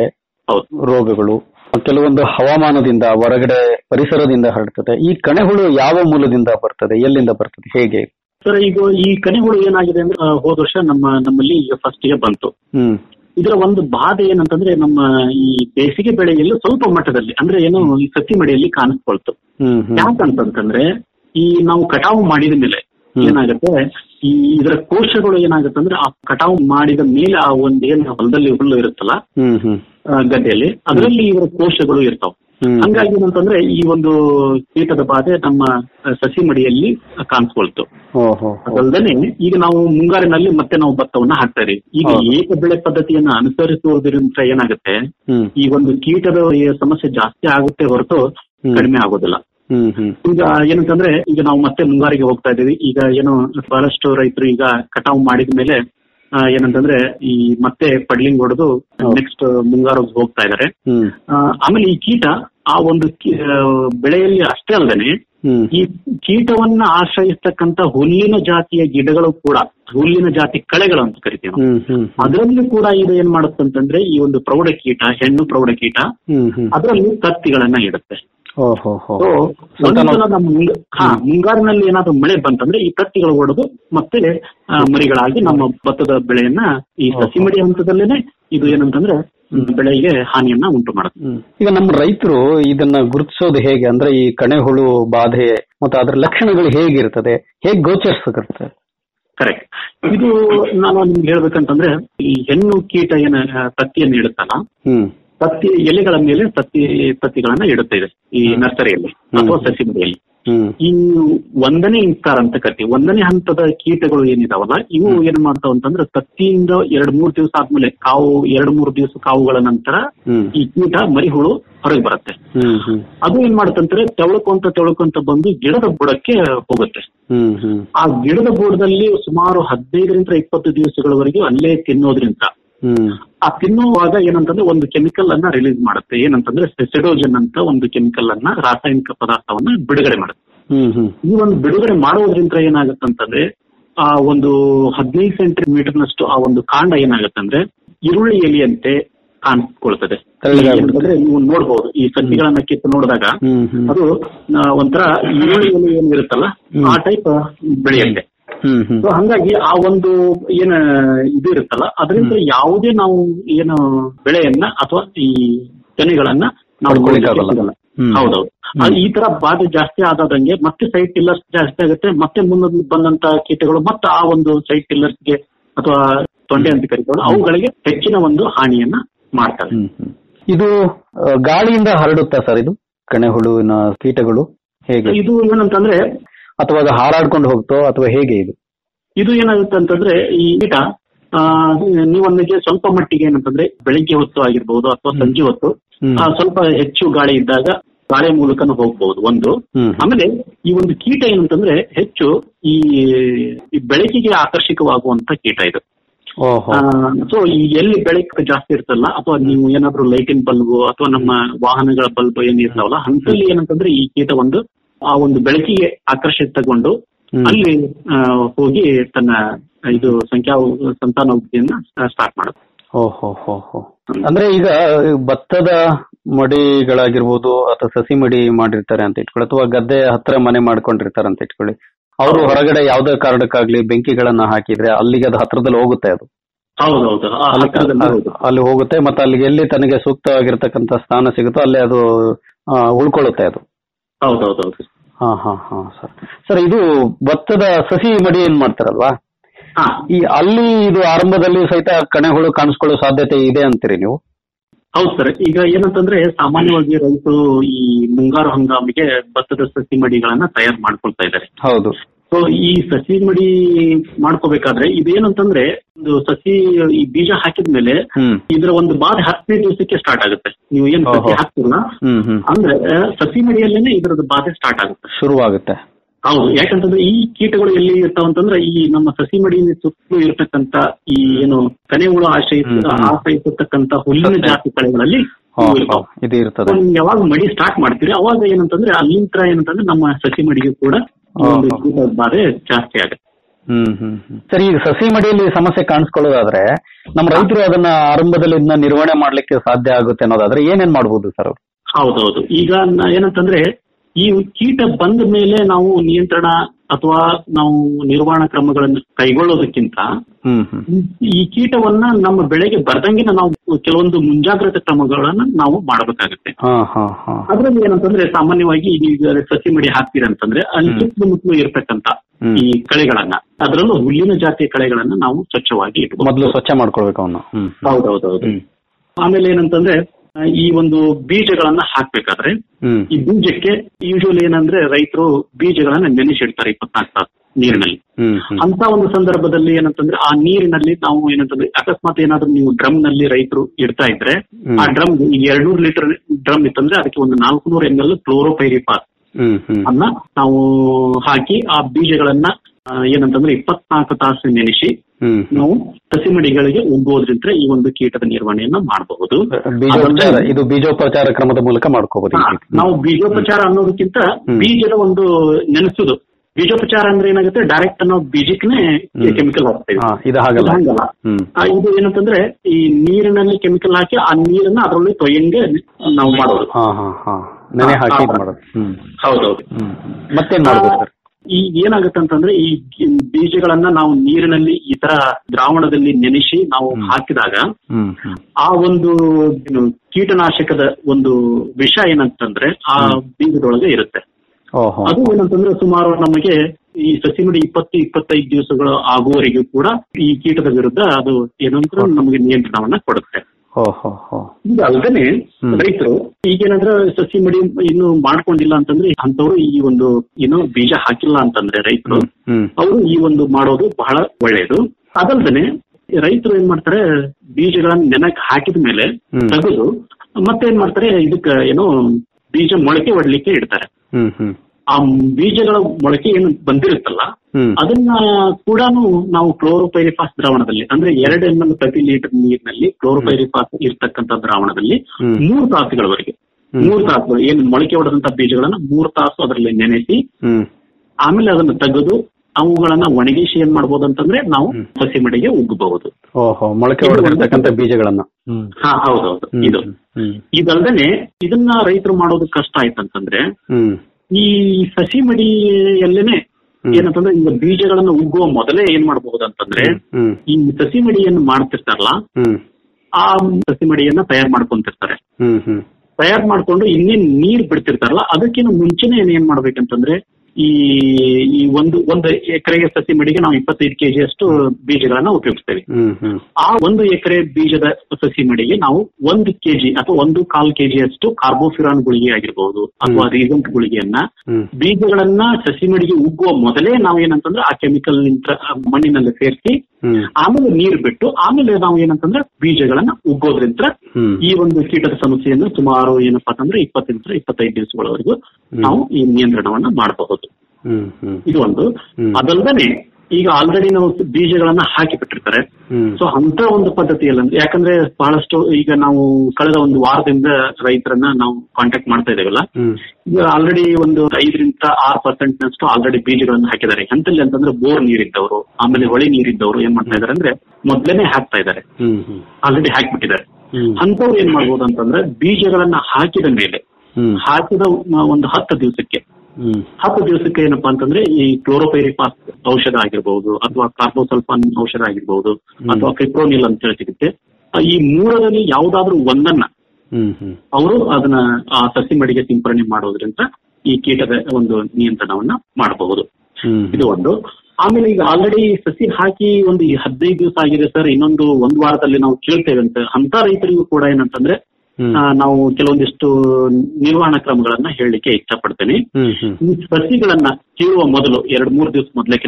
ರೋಗಗಳು ಕೆಲವೊಂದು ಹವಾಮಾನದಿಂದ ಹೊರಗಡೆ ಪರಿಸರದಿಂದ ಹರಡ್ತದೆ ಈ ಕಣೆಹುಳು ಯಾವ ಮೂಲದಿಂದ ಬರ್ತದೆ ಎಲ್ಲಿಂದ ಬರ್ತದೆ ಹೇಗೆ ಸರ್ ಈಗ ಈ ಕನೆಹುಳು ಏನಾಗಿದೆ ಅಂದ್ರೆ ಆ, ಹೋದ ವರ್ಷ ನಮ್ಮ ನಮ್ಮಲ್ಲಿ ಈಗ ಫಸ್ಟ್ ಗೆ ಬಂತು ಹ್ಮ್ ಇದರ ಒಂದು ಬಾಧೆ ಏನಂತಂದ್ರೆ ನಮ್ಮ ಈ ಬೇಸಿಗೆ ಬೆಳೆಯಲ್ಲಿ ಸ್ವಲ್ಪ ಮಟ್ಟದಲ್ಲಿ ಅಂದ್ರೆ ಏನು ಈ ಸಸಿ ಮಡಿಯಲ್ಲಿ ಕಾಣಿಸ್ಕೊಳ್ತು ಹ್ಮ್ ಹ್ಮ್ ಯಾಕಂತಂದ್ರೆ ಈ ನಾವು ಕಟಾವು ಮಾಡಿದ ಮೇಲೆ ಏನಾಗುತ್ತೆ ಈ ಇದರ ಕೋಶಗಳು ಏನಾಗುತ್ತೆ ಅಂದ್ರೆ ಆ ಕಟಾವು ಮಾಡಿದ ಮೇಲೆ ಆ ಒಂದ್ ಏನ್ ಹೊಲದಲ್ಲಿ ಹುಲ್ಲು ಇರುತ್ತಲ್ಲ ಹ್ಮ್ ಹ್ಮ್ ಆ, ಗದ್ದೆಯಲ್ಲಿ ಅದರಲ್ಲಿ ಇವರ ಕೋಶಗಳು ಇರ್ತಾವ ಹಂಗಾಗಿ ಏನಂತಂದ್ರೆ ಈ ಒಂದು ಕೀಟದ ಬಾಧೆ ನಮ್ಮ ಆ, ಸಸಿ ಮಡಿಯಲ್ಲಿ ಕಾಣಿಸ್ಕೊಳ್ತು ಓಹೋ ಅದಲ್ದೇನೆ ಈಗ ನಾವು ಮುಂಗಾರಿನಲ್ಲಿ ಮತ್ತೆ ನಾವು ಭತ್ತವನ್ನ ಹಾಕ್ತಾ ಇದೀವಿ ಈಗ ಹೌದು. ಏಕ ಬೆಳೆ ಪದ್ಧತಿಯನ್ನ ಅನುಸರಿಸುವುದರಿಂದ ಏನಾಗುತ್ತೆ ಹ್ಮ್ ಈ ಒಂದು ಕೀಟದ ಈ ಸಮಸ್ಯೆ ಜಾಸ್ತಿ ಆಗುತ್ತೆ ಹೊರತು ಕಡಿಮೆ ಆಗೋದಿಲ್ಲ ಹ್ಮ್ ಹ್ಮ್ ಈಗ ಏನಂತಂದ್ರೆ ಈಗ ನಾವು ಮತ್ತೆ ಮುಂಗಾರಿಗೆ ಹೋಗ್ತಾ ಇದೀವಿ ಈಗ ಏನು ಬಹಳಷ್ಟು ರೈತರು ಈಗ ಕಟಾವು ಮಾಡಿದ ಮೇಲೆ ಆ, ಏನಂತಂದ್ರೆ ಈ ಮತ್ತೆ ಪಡ್ಲಿಂಗ್ ಹೊಡೆದು ನೆಕ್ಸ್ಟ್ ಮುಂಗಾರಿಗೆ ಹೋಗ್ತಾ ಇದಾರೆ ಹ್ಮ್ ಆ, ಆಮೇಲೆ ಈ ಕೀಟ ಆ ಒಂದು ಕಿ- ಆ, ಬೆಳೆಯಲ್ಲಿ ಅಷ್ಟೇ ಅಲ್ಲದೆ ಹ್ಮ್ ಈ ಕೀಟವನ್ನ ಆಶ್ರಯಿಸ್ತಕ್ಕಂತ ಹುಲ್ಲಿನ ಜಾತಿಯ ಗಿಡಗಳು ಕೂಡ ಹುಲ್ಲಿನ ಜಾತಿ ಕಳೆಗಳು ಅಂತ ಕರಿತೀವಿ ನಾವು. ಹ್ಮ್ ಹ್ಮ್ ಅದರಲ್ಲಿ ಕೂಡ ಇದು ಏನ್ ಮಾಡುತ್ತೆ ಅಂತಂದ್ರೆ ಈ ಒಂದು ಪ್ರೌಢ ಕೀಟ ಹೆಣ್ಣು ಪ್ರೌಢ ಕೀಟ ಹ್ಮ್ ಹ್ಮ್ ಅದರಲ್ಲಿ ತತ್ತಿಗಳನ್ನ ಇಡುತ್ತೆ ಓಹೋ ಹೋ ಸೊ ಒಂದ್ಸಲ ನಮ್ಮ ಮುಂಗ- ಹಾ ಮುಂಗಾರಿನಲ್ಲಿ ಏನಾದ್ರು ಮಳೆ ಬಂತಂದ್ರೆ ಈ ತತ್ತಿಗಳು ಒಡೆದು ಮತ್ತೆ ಆ, ಮರಿಗಳಾಗಿ ನಮ್ಮ ಭತ್ತದ ಬೆಳೆಯನ್ನ ಈ ಸಸಿ ಮಡಿ ಹಂತದಲ್ಲೇನೆ ಇದು ಏನಂತಂದ್ರೆ ಹ್ಮ್, ಬೆಳೆಗೆ ಹಾನಿಯನ್ನ ಉಂಟು ಮಾಡುತ್ತೆ ಈಗ ನಮ್ಮ ರೈತರು ಇದನ್ನ ಗುರುತಿಸೋದು ಹೇಗೆ ಅಂದ್ರೆ ಈ ಕಣೆಹುಳು ಬಾಧೆ ಮತ್ತೆ ಅದರ ಲಕ್ಷಣಗಳು ಹೇಗಿರ್ತದೆ ಹೇಗೆ ಗೋಚರಿಸುತ್ತೆ ಕರೆಕ್ಟ್ ಇದು ನಾನು ನಿಮ್ಗೆ ಹೇಳ್ಬೇಕಂತಂದ್ರೆ ಈ ಹೆಣ್ಣು ಕೀಟ ಏನ ಆ, ತತ್ತಿಯನ್ನು ಇಡುತ್ತಲ್ಲ ಹ್ಮ್ ತತ್ತಿ ಎಲೆಗಳ ಮೇಲೆ ತತ್ತಿ ತತ್ತಿಗಳನ್ನ ಇಡುತ್ತೆ ಇದೆ ಈ ನರ್ಸರಿಯಲ್ಲಿ ಅಥವಾ ಸಸಿ ಮಡಿಯಲ್ಲಿ ಹ್ಮ್ ಈ ಒಂದನೇ ಇಂಕಾರ ಅಂತ ಕರಿತೀವಿ ಒಂದನೇ ಹಂತದ ಕೀಟಗಳು ಏನಿದಾವಲ್ಲ ಇವು ಏನ್ ಮಾಡ್ತಾವ ಅಂತಂದ್ರೆ ತತ್ತಿಯಿಂದ ಎರಡ್ ಮೂರ್ ದಿವಸ ಆದ್ಮೇಲೆ ಕಾವು ಎರಡ್ ಮೂರ್ ದಿವಸ ಕಾವುಗಳ ನಂತರ ಹ್ಮ್ ಈ ಕೀಟ ಮರಿಹುಳು ಹೊರಗೆ ಬರುತ್ತೆ ಹ್ಮ್ ಹ್ಮ್ ಅದು ಏನ್ ಮಾಡುತ್ತಂದ್ರೆ ತೆವಳ್ಕೊಂತ ತೆವಳ್ಕೊಂತ ಬಂದು ಗಿಡದ ಬುಡಕ್ಕೆ ಹೋಗುತ್ತೆ ಹ್ಮ್ ಹ್ಮ್ ಆ ಗಿಡದ ಬುಡದಲ್ಲಿ ಸುಮಾರು ಹದಿನೈದರಿಂದ ಇಪ್ಪತ್ತು ದಿವಸಗಳವರೆಗೆ ಅಲ್ಲೇ ತಿನ್ನೋದ್ರಿಂದ ಹ್ಮ್ ಆ ತಿನ್ನುವಾಗ ಏನಂತಂದ್ರೆ ಒಂದು ಕೆಮಿಕಲ್ ಅನ್ನ ರಿಲೀಸ್ ಮಾಡುತ್ತೆ ಏನಂತಂದ್ರೆ ಸೆಸಿಡೋಜನ್ ಅಂತ ಒಂದು ಕೆಮಿಕಲ್ ಅನ್ನ ರಾಸಾಯನಿಕ ಪದಾರ್ಥವನ್ನ ಬಿಡುಗಡೆ ಮಾಡುತ್ತೆ ಹ್ಮ್ ಹ್ಮ್ ಈ ಒಂದು ಬಿಡುಗಡೆ ಮಾಡೋದ್ರಿಂದ ಏನಾಗುತ್ತಂತಂದ್ರೆ ಆ ಒಂದು ಹದಿನೈದು ಸೆಂಟಿಮೀಟರ್ ನಷ್ಟು ಆ ಒಂದು ಕಾಂಡ ಏನಾಗುತ್ತಂದ್ರೆ ಈರುಳ್ಳಿ ಎಲೆಯಂತೆ ಕಾಣಿಸ್ಕೊಳ್ತದೆ ಏನಂತಂದ್ರೆ ನೀವು ನೋಡ್ಬೋದು ಈ ಸಸಿಗಳನ್ನ ಕಿತ್ತು ನೋಡಿದಾಗ ಹ್ಮ್ ಹ್ಮ್ ಅದು ಆ, ಒಂಥರ ಈರುಳ್ಳಿ ಎಲೆ ಏನಿರುತ್ತಲ್ಲ ಆ ಟೈಪ್ ಬೆಳೆಯುತ್ತೆ ಹ್ಮ್ ಹ್ಮ್ ಸೊ ಹಂಗಾಗಿ ಆ ಒಂದು ಏನ ಇದು ಇರುತ್ತಲ್ಲ ಅದರಿಂದ ಯಾವುದೇ ನಾವು ಏನು ಬೆಳೆಯನ್ನ ಅಥವಾ ಈ ತೆನೆಗಳನ್ನ ನಾವು ಪಡ್ಕೊಳಿಕ್ಕಾಗಲ್ಲ. ಸಿಗಲ್ಲ. ಹ್ಮ್. ಹೌದೌದು ಆ, ಈ ತರ ಬಾಧೆ ಜಾಸ್ತಿ ಆದಾದಂಗೆ ಮತ್ತೆ ಸೈಟ್ ಟಿಲ್ಲರ್ಸ್ ಜಾಸ್ತಿ ಆಗುತ್ತೆ ಮತ್ತೆ ಮುಂದೆ ಬಂದಂತ ಕೀಟಗಳು ಮತ್ತೆ ಆ ಒಂದು ಸೈಟ್ ಟಿಲ್ಲರ್ಸ್ಗೆ ಅಥವಾ ತೊಂಡೆ ಅಂತ ಕರಿತಾವಲ್ಲ ಅವುಗಳಿಗೆ ಹೆಚ್ಚಿನ ಒಂದು ಹಾನಿಯನ್ನ ಮಾಡ್ತವೆ ಇದು ಆ, ಗಾಳಿಯಿಂದ ಹರಡುತ್ತಾ ಸರ್ ಇದು ಕಣೆಹುಳುವಿನ ಕೀಟಗಳು ಹೇಗೆ ಇದು ಏನಂತಂದ್ರೆ ಅಥವಾ ಅದು ಹಾರಾಡ್ಕೊಂಡು ಹೋಗ್ತೋ ಅಥವಾ ಹೇಗೆ ಇದು ಇದು ಏನಾಗುತ್ತೆ ಅಂತಂದ್ರೆ ಈ ಕೀಟ ಆ, ನೀವು ನಮಗೆ ಸ್ವಲ್ಪ ಮಟ್ಟಿಗೆ ಏನಂತಂದ್ರೆ ಬೆಳಿಗ್ಗೆ ಹೊತ್ತು ಆಗಿರ್ಬೋದು ಅಥವಾ ಸಂಜೆ ಹೊತ್ತು ಹ್ಮ್. ಆ, ಸ್ವಲ್ಪ ಹೆಚ್ಚು ಗಾಳಿ ಇದ್ದಾಗ ಗಾಳಿ ಮೂಲಕನೂ ಹೋಗ್ಬಹುದು ಒಂದು ಹ್ಮ್. ಆಮೇಲೆ ಈ ಒಂದು ಕೀಟ ಏನಂತಂದ್ರೆ ಹೆಚ್ಚು ಈ ಈ ಬೆಳಕಿಗೆ ಆಕರ್ಷಕವಾಗುವಂತ ಕೀಟ ಇದು ಓಹೋ ಸೊ ಈ ಎಲ್ಲಿ ಬೆಳಕು ಜಾಸ್ತಿ ಇರ್ತಲ್ಲ ಅಥವಾ ನೀವು ಏನಾದ್ರೂ ಲೈಟಿನ್ ಬಲ್ಬ್ ಅಥವಾ ನಮ್ಮ ವಾಹನಗಳ ಬಲ್ಬ್ ಏನ್ ಇರ್ತಾವಲ್ಲ ಅಂತಲ್ಲಿ ಏನಂತಂದ್ರೆ ಈ ಕೀಟ ಒಂದು ಆ ಒಂದು ಬೆಳಕಿಗೆ ಆಕರ್ಷಿತಗೊಂಡು ಅಲ್ಲಿ ಆ, ಹೋಗಿ ತನ್ನ ಇದು ಸಂಖ್ಯಾ ಸಂತಾನೋಕ್ತಿಯನ್ನ ಸ್ಟಾರ್ಟ್ ಮಾಡುತ್ತೆ ಓಹೋ ಹೋ ಹೋ ಅಂದ್ರೆ ಈಗ ಭತ್ತದ ಮಡಿಗಳಾಗಿರ್ಬೋದು ಅಥವಾ ಸಸಿ ಮಡಿ ಮಾಡಿರ್ತಾರೆ ಅಂತ ಇಟ್ಕೊಳ್ಳಿ ಅಥವಾ ಗದ್ದೆ ಹತ್ರ ಮನೆ ಮಾಡ್ಕೊಂಡಿರ್ತಾರೆ ಅಂತ ಇಟ್ಕೊಳ್ಳಿ ಅವರು ಹೊರಗಡೆ ಯಾವ್ದೇ ಕಾರಣಕ್ಕಾಗ್ಲಿ ಬೆಂಕಿಗಳನ್ನ ಹಾಕಿದ್ರೆ ಅಲ್ಲಿಗೆ ಅದು ಹತ್ರದಲ್ಲಿ ಹೋಗುತ್ತೆ ಅದು ಹೌದೌದು ಆ ಅಲ್ಲಿ- ಹತ್ತಿರದಲ್ಲಿ ಹೌದು. ಅಲ್ಲಿ ಹೋಗುತ್ತೆ ಮತ್ತೆ ಅಲ್ಲಿಗೆ ಎಲ್ಲಿ ತನಗೆ ಸೂಕ್ತವಾಗಿರ್ತಕ್ಕಂಥ ಸ್ಥಾನ ಸಿಗುತ್ತೋ ಅಲ್ಲೇ ಅದು ಆ, ಉಳ್ಕೊಳ್ಳುತ್ತೆ ಅದು ಹೌದೌದೌದು ಹಾ ಹಾ ಹಾ ಸರ್ ಸರ್ ಇದು ಭತ್ತದ ಸಸಿ ಮಡಿ ಏನ್ ಮಾಡ್ತಾರಲ್ವಾ ಈ ಅಲ್ಲಿ ಇದು ಆರಂಭದಲ್ಲಿ ಸಹಿತ ಕಣೆಹುಳು ಕಾಣಿಸ್ಕೊಳ್ಳೋ ಸಾಧ್ಯತೆ ಇದೆ ಅಂತೀರಿ ನೀವು ಹೌದು ಸರ್ ಈಗ ಏನಂತಂದ್ರೆ ಸಾಮಾನ್ಯವಾಗಿ ರೈತರು ಈ ಮುಂಗಾರು ಹಂಗಾಮಿಗೆ ಭತ್ತದ ಸಸಿ ಮಡಿಗಳನ್ನ ತಯಾರು ಮಾಡ್ಕೊಳ್ತಾ ಇದ್ದಾರೆ ಹೌದು ಸೊ ಈ ಸಸಿ ಮಡಿ ಮಾಡ್ಕೋಬೇಕಾದ್ರೆ ಇದೇನಂತಂದ್ರೆ ಒಂದು ಸಸಿ ಈ ಬೀಜ ಹಾಕಿದ್ಮೇಲೆ ಹ್ಮ್ ಇದರ ಒಂದು ಬಾಧೆ ಹತ್ತನೇ ದಿವಸಕ್ಕೆ ಸ್ಟಾರ್ಟ್ ಆಗುತ್ತೆ ನೀವು ಏನ್ ಸಸಿ ಓಹೋ. ಹಾಕ್ತಿರಲ್ಲ ಹ್ಮ್ ಹ್ಮ್ ಅಂದ್ರೆ ಸಸಿ ಮಡಿಯಲ್ಲೇನೆ ಇದರದ ಬಾಧೆ ಸ್ಟಾರ್ಟ್ ಆಗುತ್ತೆ ಶುರುವಾಗುತ್ತೆ ಹೌದು ಯಾಕಂತಂದ್ರೆ ಈ ಕೀಟಗಳು ಎಲ್ಲಿ ಇರ್ತಾವ ಅಂತಂದ್ರೆ ಈ ನಮ್ಮ ಸಸಿ ಮಡಿ ಸುತ್ತಲೂ ಇರ್ತಕ್ಕಂತ ಈ ಏನು ಕನೆಗಳು ಆಶ್ರಯಿಸ ಆಶ್ರಯಿಸತಕ್ಕಂತ ಹುಲ್ಲಿನ ಜಾತಿ ಕಳೆಗಳಲ್ಲಿ ಇವು ಇರ್ತಾವ. ಇದು ಇರ್ತದೆ ನೀವು ಯಾವಾಗ ಮಡಿ ಸ್ಟಾರ್ಟ್ ಮಾಡ್ತೀರಿ ಅವಾಗ ಏನಂತಂದ್ರೆ ಅಲ್ಲಿಂತ್ರ ಏನಂತಂದ್ರೆ ನಮ್ಮ ಸಸಿ ಮಡಿಗೆ ಕೂಡ ಈ ಒಂದು ಕೀಟದ ಬಾಧೆ ಜಾಸ್ತಿ ಆಗುತ್ತೆ ಹ್ಮ್ ಹ್ಮ್ ಹ್ಮ್. ಸರಿ ಈಗ ಸಸಿ ಮಡಿಯಲ್ಲಿ ಸಮಸ್ಯೆ ಕಾಣಿಸ್ಕೊಳ್ಳೋದಾದ್ರೆ ನಮ್ಮ ರೈತರು ಅದನ್ನ ಆರಂಭದಲ್ಲಿ ಇದನ್ನ ನಿರ್ವಹಣೆ ಮಾಡ್ಲಿಕ್ಕೆ ಸಾಧ್ಯ ಆಗುತ್ತೆ ಅನ್ನೋದಾದ್ರೆ ಏನೇನ್ ಮಾಡ್ಬೋದು ಸರ್ ಅವ್ರು ಹೌದೌದು ಈಗ ನ- ಏನಂತಂದ್ರೆ ಈ ಕೀಟ ಬಂದ ಮೇಲೆ ನಾವು ನಿಯಂತ್ರಣ ಅಥವಾ ನಾವು ನಿರ್ವಹಣಾ ಕ್ರಮಗಳನ್ನು ಕೈಗೊಳ್ಳೋದಕ್ಕಿಂತ ಹ್ಮ್ ಹ್ಮ್ ಈ- ಈ ಕೀಟವನ್ನ ನಮ್ಮ ಬೆಳೆಗೆ ಬರ್ದಂಗಿನ ನಾವು ಕೆಲವೊಂದು ಮುಂಜಾಗ್ರತೆ ಕ್ರಮಗಳನ್ನ ನಾವು ಮಾಡಬೇಕಾಗುತ್ತೆ ಹಾ ಹಾ ಹಾ ಅದ್ರಲ್ಲಿ ಏನಂತಂದ್ರೆ ಸಾಮಾನ್ಯವಾಗಿ ಈಗ ಸಸಿ ಮಡಿ ಹಾಕ್ತೀರ ಅಂತಂದ್ರೆ ಅಲ್ಲಿ ಸುತ್ತಮುತ್ತಲು ಇರ್ತಕ್ಕಂತ ಈ ಕಳೆಗಳನ್ನ ಅದರಲ್ಲೂ ಹುಲ್ಲಿನ ಜಾತಿಯ ಕಳೆಗಳನ್ನ ನಾವು ಸ್ವಚ್ಛವಾಗಿ ಇಟ್ಬೋದು ಮೊದಲು ಸ್ವಚ್ಛ ಮಾಡ್ಕೊಳ್ಬೇಕು ಅವನ್ನ ಹ್ಮ್ ಹೌದೌದೌದು ಆಮೇಲೆ ಏನಂತಂದ್ರೆ ಆ, ಈ ಒಂದು ಬೀಜಗಳನ್ನ ಹಾಕ್ಬೇಕಾದ್ರೆ ಹ್ಮ್ ಈ ಬೀಜಕ್ಕೆ ಯೂಶುವಲಿ ಏನಂದ್ರೆ ರೈತರು ಬೀಜಗಳನ್ನ ನೆನೆಸಿಡ್ತಾರೆ ಇಪ್ಪತ್ನಾಲ್ಕು ತಾಸು ನೀರಿನಲ್ಲಿ ಹ್ಮ್ ಹ್ಮ್ ಅಂತ ಒಂದು ಸಂದರ್ಭದಲ್ಲಿ ಏನಂತಂದ್ರೆ ಆ ನೀರಿನಲ್ಲಿ ನಾವು ಏನಂತಂದ್ರೆ ಅಕಸ್ಮಾತ್ ಏನಾದ್ರೂ ನೀವು ಡ್ರಮ್ ನಲ್ಲಿ ರೈತರು ಇಡ್ತಾ ಇದ್ರೆ ಹ್ಮ್. ಆ ಡ್ರಮ್ ಈಗ ಎರಡ್ನೂರು ಲೀಟರ್ ಡ್ರಮ್ ಇತ್ತಂದ್ರೆ ಅದಕ್ಕೆ ಒಂದು ನಾಲ್ಕುನೂರ ಎಂ ಎಲ್ ಕ್ಲೋರೋಪೈರಿಫಾಸ್ ಹ್ಮ್ ಹ್ಮ್ ಅನ್ನ ನಾವು ಹಾಕಿ ಆ ಬೀಜಗಳನ್ನ ಆ, ಏನಂತಂದ್ರೆ ಇಪ್ಪತ್ನಾಲ್ಕು ತಾಸು ನೆನೆಸಿ ಹ್ಮ್ ನಾವು ಸಸಿಮಡಿಗಳಿಗೆ ಉಗ್ಗೋದ್ರಿಂದ ಈ ಒಂದು ಕೀಟದ ನಿರ್ವಹಣೆಯನ್ನ ಮಾಡಬಹುದು ಬೀಜೋಪಚಾರ ಇದು ಬೀಜೋಪಚಾರ ಕ್ರಮದ ಮೂಲಕ ಮಾಡ್ಕೋಬಹುದು ಈ ರೀತಿ. ನಾವು ಬೀಜೋಪಚಾರ ಅನ್ನೋದಕ್ಕಿಂತ ಬೀಜದ ಒಂದು ನೆನೆಸುದು ಬೀಜೋಪಚಾರ ಅಂದ್ರೆ ಏನಾಗುತ್ತೆ ಡೈರೆಕ್ಟ್ ನಾವು ಬೀಜಕ್ಕನೆ ಕೆಮಿಕಲ್ ಹಾಕ್ತೇವೆ ಹಾ, ಇದು ಹಾಗಲ್ಲ. ಇದು ಹಂಗಲ್ಲ ಹ್ಮ್ ಆ, ಇದು ಏನಂತಂದ್ರೆ ಈ ನೀರಿನಲ್ಲಿ ಕೆಮಿಕಲ್ ಹಾಕಿ ಆ ನೀರನ್ನ ಅದರಲ್ಲಿ ತೊಯ್ಯಂಗೆ ನಾವು ಮಾಡೋದು ಹಾ ಹಾ ಹಾ ನೆನೆ ಹಾಕಿ ಆ, ಇದು ಆ, ಮಾಡೋದು ಹ್ಮ್ ಹೌದೌದು ಹ್ಮ್ ಮತ್ತೇನ್ ಮಾಡ್ಬೋದು ಸರ್ ಈಗ ಏನಾಗುತ್ತೆ ಅಂತಂದ್ರೆ ಈ ಗಿ- ಬೀಜಗಳನ್ನ ನಾವು ನೀರಿನಲ್ಲಿ ಈ ತರ ದ್ರಾವಣದಲ್ಲಿ ನೆನೆಸಿ ನಾವು ಹಾಕಿದಾಗ ಹ್ಮ್ ಹ್ಮ್ ಆ ಒಂದು ಏನು ಕೀಟನಾಶಕದ ಒಂದು ವಿಷ ಏನಂತಂದ್ರೆ ಆ ಬೀಜದೊಳಗೆ ಇರುತ್ತೆ ಓಹೋ ಅದು ಏನಂತಂದ್ರೆ ಸುಮಾರು ನಮಗೆ ಈ ಸಸಿಮಡಿ ಇಪ್ಪತ್ತು ಇಪ್ಪತ್ತೈದು ದಿವಸಗಳು ಆಗುವವರೆಗೂ ಕೂಡ ಈ ಕೀಟದ ವಿರುದ್ಧ ಅದು ಏನಂದ್ರೆ ನಮಗೆ ನಿಯಂತ್ರಣವನ್ನ ಕೊಡುತ್ತೆ ಓಹೋ ಹೋ ಇದು ಅಲ್ಲದೆ ರೈತರು ಈಗೇನಂದ್ರೆ ಸಸಿ ಮಡಿ ಇನ್ನು ಮಾಡ್ಕೊಂಡಿಲ್ಲ ಅಂತಂದ್ರೆ ಅಂತವ್ರು ಈ ಒಂದು ಏನು ಬೀಜ ಹಾಕಿಲ್ಲ ಅಂತಂದ್ರೆ ರೈತರು ಹ್ಮ್ ಅವರು ಈ ಒಂದು ಮಾಡೋದು ಬಹಳ ಒಳ್ಳೆಯದು ಅದಲ್ದೇನೆ ರೈತರು ಏನ್ ಮಾಡ್ತಾರೆ ಬೀಜಗಳನ್ನ ನೆನಕ್ ಹಾಕಿದ ಮೇಲೆ ಹ್ಮ್. ತೆಗೆದು ಮತ್ತೇನ್ ಮಾಡ್ತಾರೆ ಇದಕ್ಕ ಏನೋ ಬೀಜ ಮೊಳಕೆ ಹೊಡ್ಲಿಕ್ಕೆ ಇಡ್ತಾರೆ ಹ್ಮ್ ಹ್ಮ್ ಆ ಬೀಜಗಳ ಮೊಳಕೆ ಏನು ಬಂದಿರುತ್ತಲ್ಲ ಹ್ಮ್ ಅದನ್ನ ಕೂಡ ನಾವು ಕ್ಲೋರೋಪೈರಿಫಾಸ್ ದ್ರಾವಣದಲ್ಲಿ ಅಂದ್ರೆ ಎರಡು ಎಂ ಎಲ್ ಪ್ರತಿ ಲೀಟರ್ ನೀರಿನಲ್ಲಿ ಕ್ಲೋರೋಪೈರಿಫಾಸ್ ಇರ್ತಕ್ಕಂಥ ದ್ರಾವಣದಲ್ಲಿ ಹ್ಮ್. ಮೂರು ತಾಸುಗಳವರೆಗೆ ಹ್ಮ್. ಮೂರು ತಾಸು ಏನು ಮೊಳಕೆ ಹೊಡೆದಂತ ಬೀಜಗಳನ್ನ ಮೂರು ತಾಸು ಅದರಲ್ಲಿ ನೆನೆಸಿ ಹ್ಮ್ ಆಮೇಲೆ ಅದನ್ನ ತೆಗೆದು ಅವುಗಳನ್ನ ಒಣಗಿಸಿ ಏನ್ ಮಾಡ್ಬೋದು ಅಂತಂದ್ರೆ ನಾವು ಸಸಿ ಮಡಿಗೆ ಉಗ್ಗಬಹುದು ಓಹೋ ಮೊಳಕೆ ಹೊಡೆದಿರ್ತಕ್ಕಂಥ ಬೀಜಗಳನ್ನ ಹ್ಮ್ ಹಾ ಹೌದೌದು ಹ್ಮ್. ಇದು ಹ್ಮ್ ಇದಲ್ದೇನೆ ಇದನ್ನ ರೈತರು ಮಾಡೋದು ಕಷ್ಟ ಆಯ್ತಂತಂದ್ರೆ ಹ್ಮ್ ಈ ಸಸಿ ಮಡಿಯಲ್ಲೇನೆ ಹ್ಮ್. ಏನಂತಂದ್ರೆ ಈಗ ಬೀಜಗಳನ್ನ ಉಗ್ಗುವ ಮೊದಲೇ ಏನ್ ಮಾಡಬಹುದು ಅಂತಂದ್ರೆ ಹ್ಮ್ ಈ ಸಸಿ ಮಡಿಯನ್ನು ಮಾಡ್ತಿರ್ತಾರಲ್ಲ ಹ್ಮ್ ಆ ಸಸಿ ಮಡಿಯನ್ನ ತಯಾರು ಮಾಡ್ಕೊಂತಿರ್ತಾರೆ ಹ್ಮ್ ಹ್ಮ್ ತಯಾರು ಮಾಡ್ಕೊಂಡು ಇನ್ನೇನ್ ನೀರ್ ಬಿಡ್ತಿರ್ತಾರಲ್ಲ ಅದಕ್ಕಿಂತ ಮುಂಚೆನೆ ಏನ್ ಏನ್ ಮಾಡ್ಬೇಕಂತಂದ್ರೆ ಈ ಈ ಒಂದು ಒಂದು ಎಕರೆಗೆ ಸಸಿ ಮಡಿಗೆ ನಾವು ಇಪ್ಪತ್ತೈದು ಕೆಜಿ ಅಷ್ಟು ಬೀಜಗಳನ್ನ ಉಪಯೋಗಿಸ್ತೇವೆ ಹ್ಮ್ ಹ್ಮ್ ಆ ಒಂದು ಎಕರೆ ಬೀಜದ ಸಸಿ ಮಡಿಗೆ ನಾವು ಒಂದು ಕೆಜಿ ಅಥವಾ ಒಂದು ಕಾಲ್ ಕೆಜಿ ಅಷ್ಟು ಕಾರ್ಬೋಫಿರಾನ್ ಗುಳಿಗೆ ಆಗಿರ್ಬಹುದು ಅಥವಾ ರೀಸೆಂಟ್ ಗುಳಿಗೆಯನ್ನ ಹ್ಮ್ ಬೀಜಗಳನ್ನ ಸಸಿ ಮಡಿಗೆ ಉಗ್ಗುವ ಮೊದಲೇ ನಾವು ಏನಂತಂದ್ರೆ ಆ ಕೆಮಿಕಲ್ ಮಣ್ಣಿನಲ್ಲಿ ಸೇರಿಸಿ ಹ್ಮ್ ಆಮೇಲೆ ನೀರು ಬಿಟ್ಟು ಆಮೇಲೆ ನಾವು ಏನಂತಂದ್ರೆ ಬೀಜಗಳನ್ನ ಉಗ್ಗೋದ್ರಿಂದ ಹ್ಮ್ ಈ ಒಂದು ಕೀಟದ ಸಮಸ್ಯೆಯನ್ನು ಸುಮಾರು ಏನಪ್ಪಾ ಅಂತಂದ್ರೆ ಇಪ್ಪತ್ತರಿಂದ ಇಪ್ಪತ್ತೈದು ದಿವಸಗಳವರೆಗೂ ನಾವು ಈ ನಿಯಂತ್ರಣವನ್ನ ಮಾಡಬಹುದು ಹ್ಮ್ ಹ್ಮ್ ಇದು ಒಂದು ಹ್ಮ್. ಅದಲ್ದೇನೆ ಈಗ ಆಲ್ರೆಡಿ ನಾವು ಬೀಜಗಳನ್ನ ಹಾಕಿ ಬಿಟ್ಟಿರ್ತಾರೆ ಹ್ಮ್ ಸೊ ಅಂತ ಒಂದು ಪದ್ಧತಿಯಲ್ಲಿ ಯಾಕಂದ್ರೆ ಬಹಳಷ್ಟು ಈಗ ನಾವು ಕಳೆದ ಒಂದು ವಾರದಿಂದ ರೈತರನ್ನ ನಾವು ಕಾಂಟ್ಯಾಕ್ಟ್ ಮಾಡ್ತಾ ಇದ್ದೇವಲ್ಲ ಹ್ಮ್ ಈಗ ಆಲ್ರೆಡಿ ಒಂದು ಐದರಿಂದ ಆರು ಪರ್ಸೆಂಟ್ ನಷ್ಟು ಆಲ್ರೆಡಿ ಬೀಜಗಳನ್ನ ಹಾಕಿದ್ದಾರೆ ಎಂತಲ್ಲಿ ಅಂತಂದ್ರೆ ಬೋರ್ ನೀರಿದ್ದವರು ಆಮೇಲೆ ಹೊಳೆ ನೀರಿದ್ದವರು ಏನ್ ಮಾಡ್ತಾ ಇದಾರೆ ಅಂದ್ರೆ ಮೊದ್ಲೇನೆ ಹಾಕ್ತಾ ಇದ್ದಾರೆ ಹ್ಮ್ ಹ್ಮ್ ಆಲ್ರೆಡಿ ಹಾಕ್ಬಿಟ್ಟಿದ್ದಾರೆ ಹ್ಮ್ ಅಂತವ್ರು ಏನ್ ಮಾಡ್ಬೋದು ಅಂತಂದ್ರೆ ಬೀಜಗಳನ್ನ ಹಾಕಿದ ಮೇಲೆ ಹ್ಮ್ ಹಾಕಿದ ಮ- ಒಂದು ಹತ್ತು ದಿವಸಕ್ಕೆ ಹ್ಮ್ ಹತ್ತು ದಿವಸಕ್ಕೆ ಏನಪ್ಪಾ ಅಂತಂದ್ರೆ ಈ ಕ್ಲೋರೋಪೈರಿಫಾಸ್ ಔಷಧ ಆಗಿರ್ಬಹುದು ಅಥವಾ ಕಾರ್ಬೋಸಲ್ಫಾನ್ ಔಷಧ ಆಗಿರ್ಬಹುದು ಅಥವಾ ಫಿಪ್ರೋನಿಲ್ ಅಂತ ಹೇಳಿ ಸಿಗುತ್ತೆ ಆ, ಈ ಮೂರರಲ್ಲಿ ಯಾವ್ದಾದ್ರು ಒಂದನ್ನ ಹ್ಮ್ ಹ್ಮ್ ಅವರು ಅದನ್ನ ಆ ಸಸಿ ಮಡಿಗೆ ಸಿಂಪರಣೆ ಮಾಡೋದ್ರಿಂದ ಈ ಕೀಟದ ಒಂದು ನಿಯಂತ್ರಣವನ್ನ ಮಾಡಬಹುದು ಹ್ಮ್ ಇದು ಒಂದು ಆಮೇಲೆ ಈಗ ಆಲ್ರೆಡಿ ಸಸಿ ಹಾಕಿ ಒಂದು ಈ ಹದಿನೈದು ದಿವಸ ಆಗಿದೆ ಸರ್ ಇನ್ನೊಂದು ಒಂದ್ ವಾರದಲ್ಲಿ ನಾವು ಕೇಳ್ತೇವೆ ಅಂತ ಅಂತ ರೈತರಿಗೂ ಕೂಡ ಏನಂತಂದ್ರೆ ಹ್ಮ್ ಆ, ನಾವು ಕೆಲವೊಂದಿಷ್ಟು ನಿರ್ವಹಣಾ ಕ್ರಮಗಳನ್ನ ಹೇಳಲಿಕ್ಕೆ ಇಷ್ಟಪಡ್ತೇನೆ ಹ್ಮ್ ಹ್ಮ್ ಈ ಸಸಿಗಳನ್ನ ಕೀಳುವ ಮೊದಲು ಎರಡ್ ಮೂರ್ ದಿವಸ ಮೊದ್ಲೇನೆ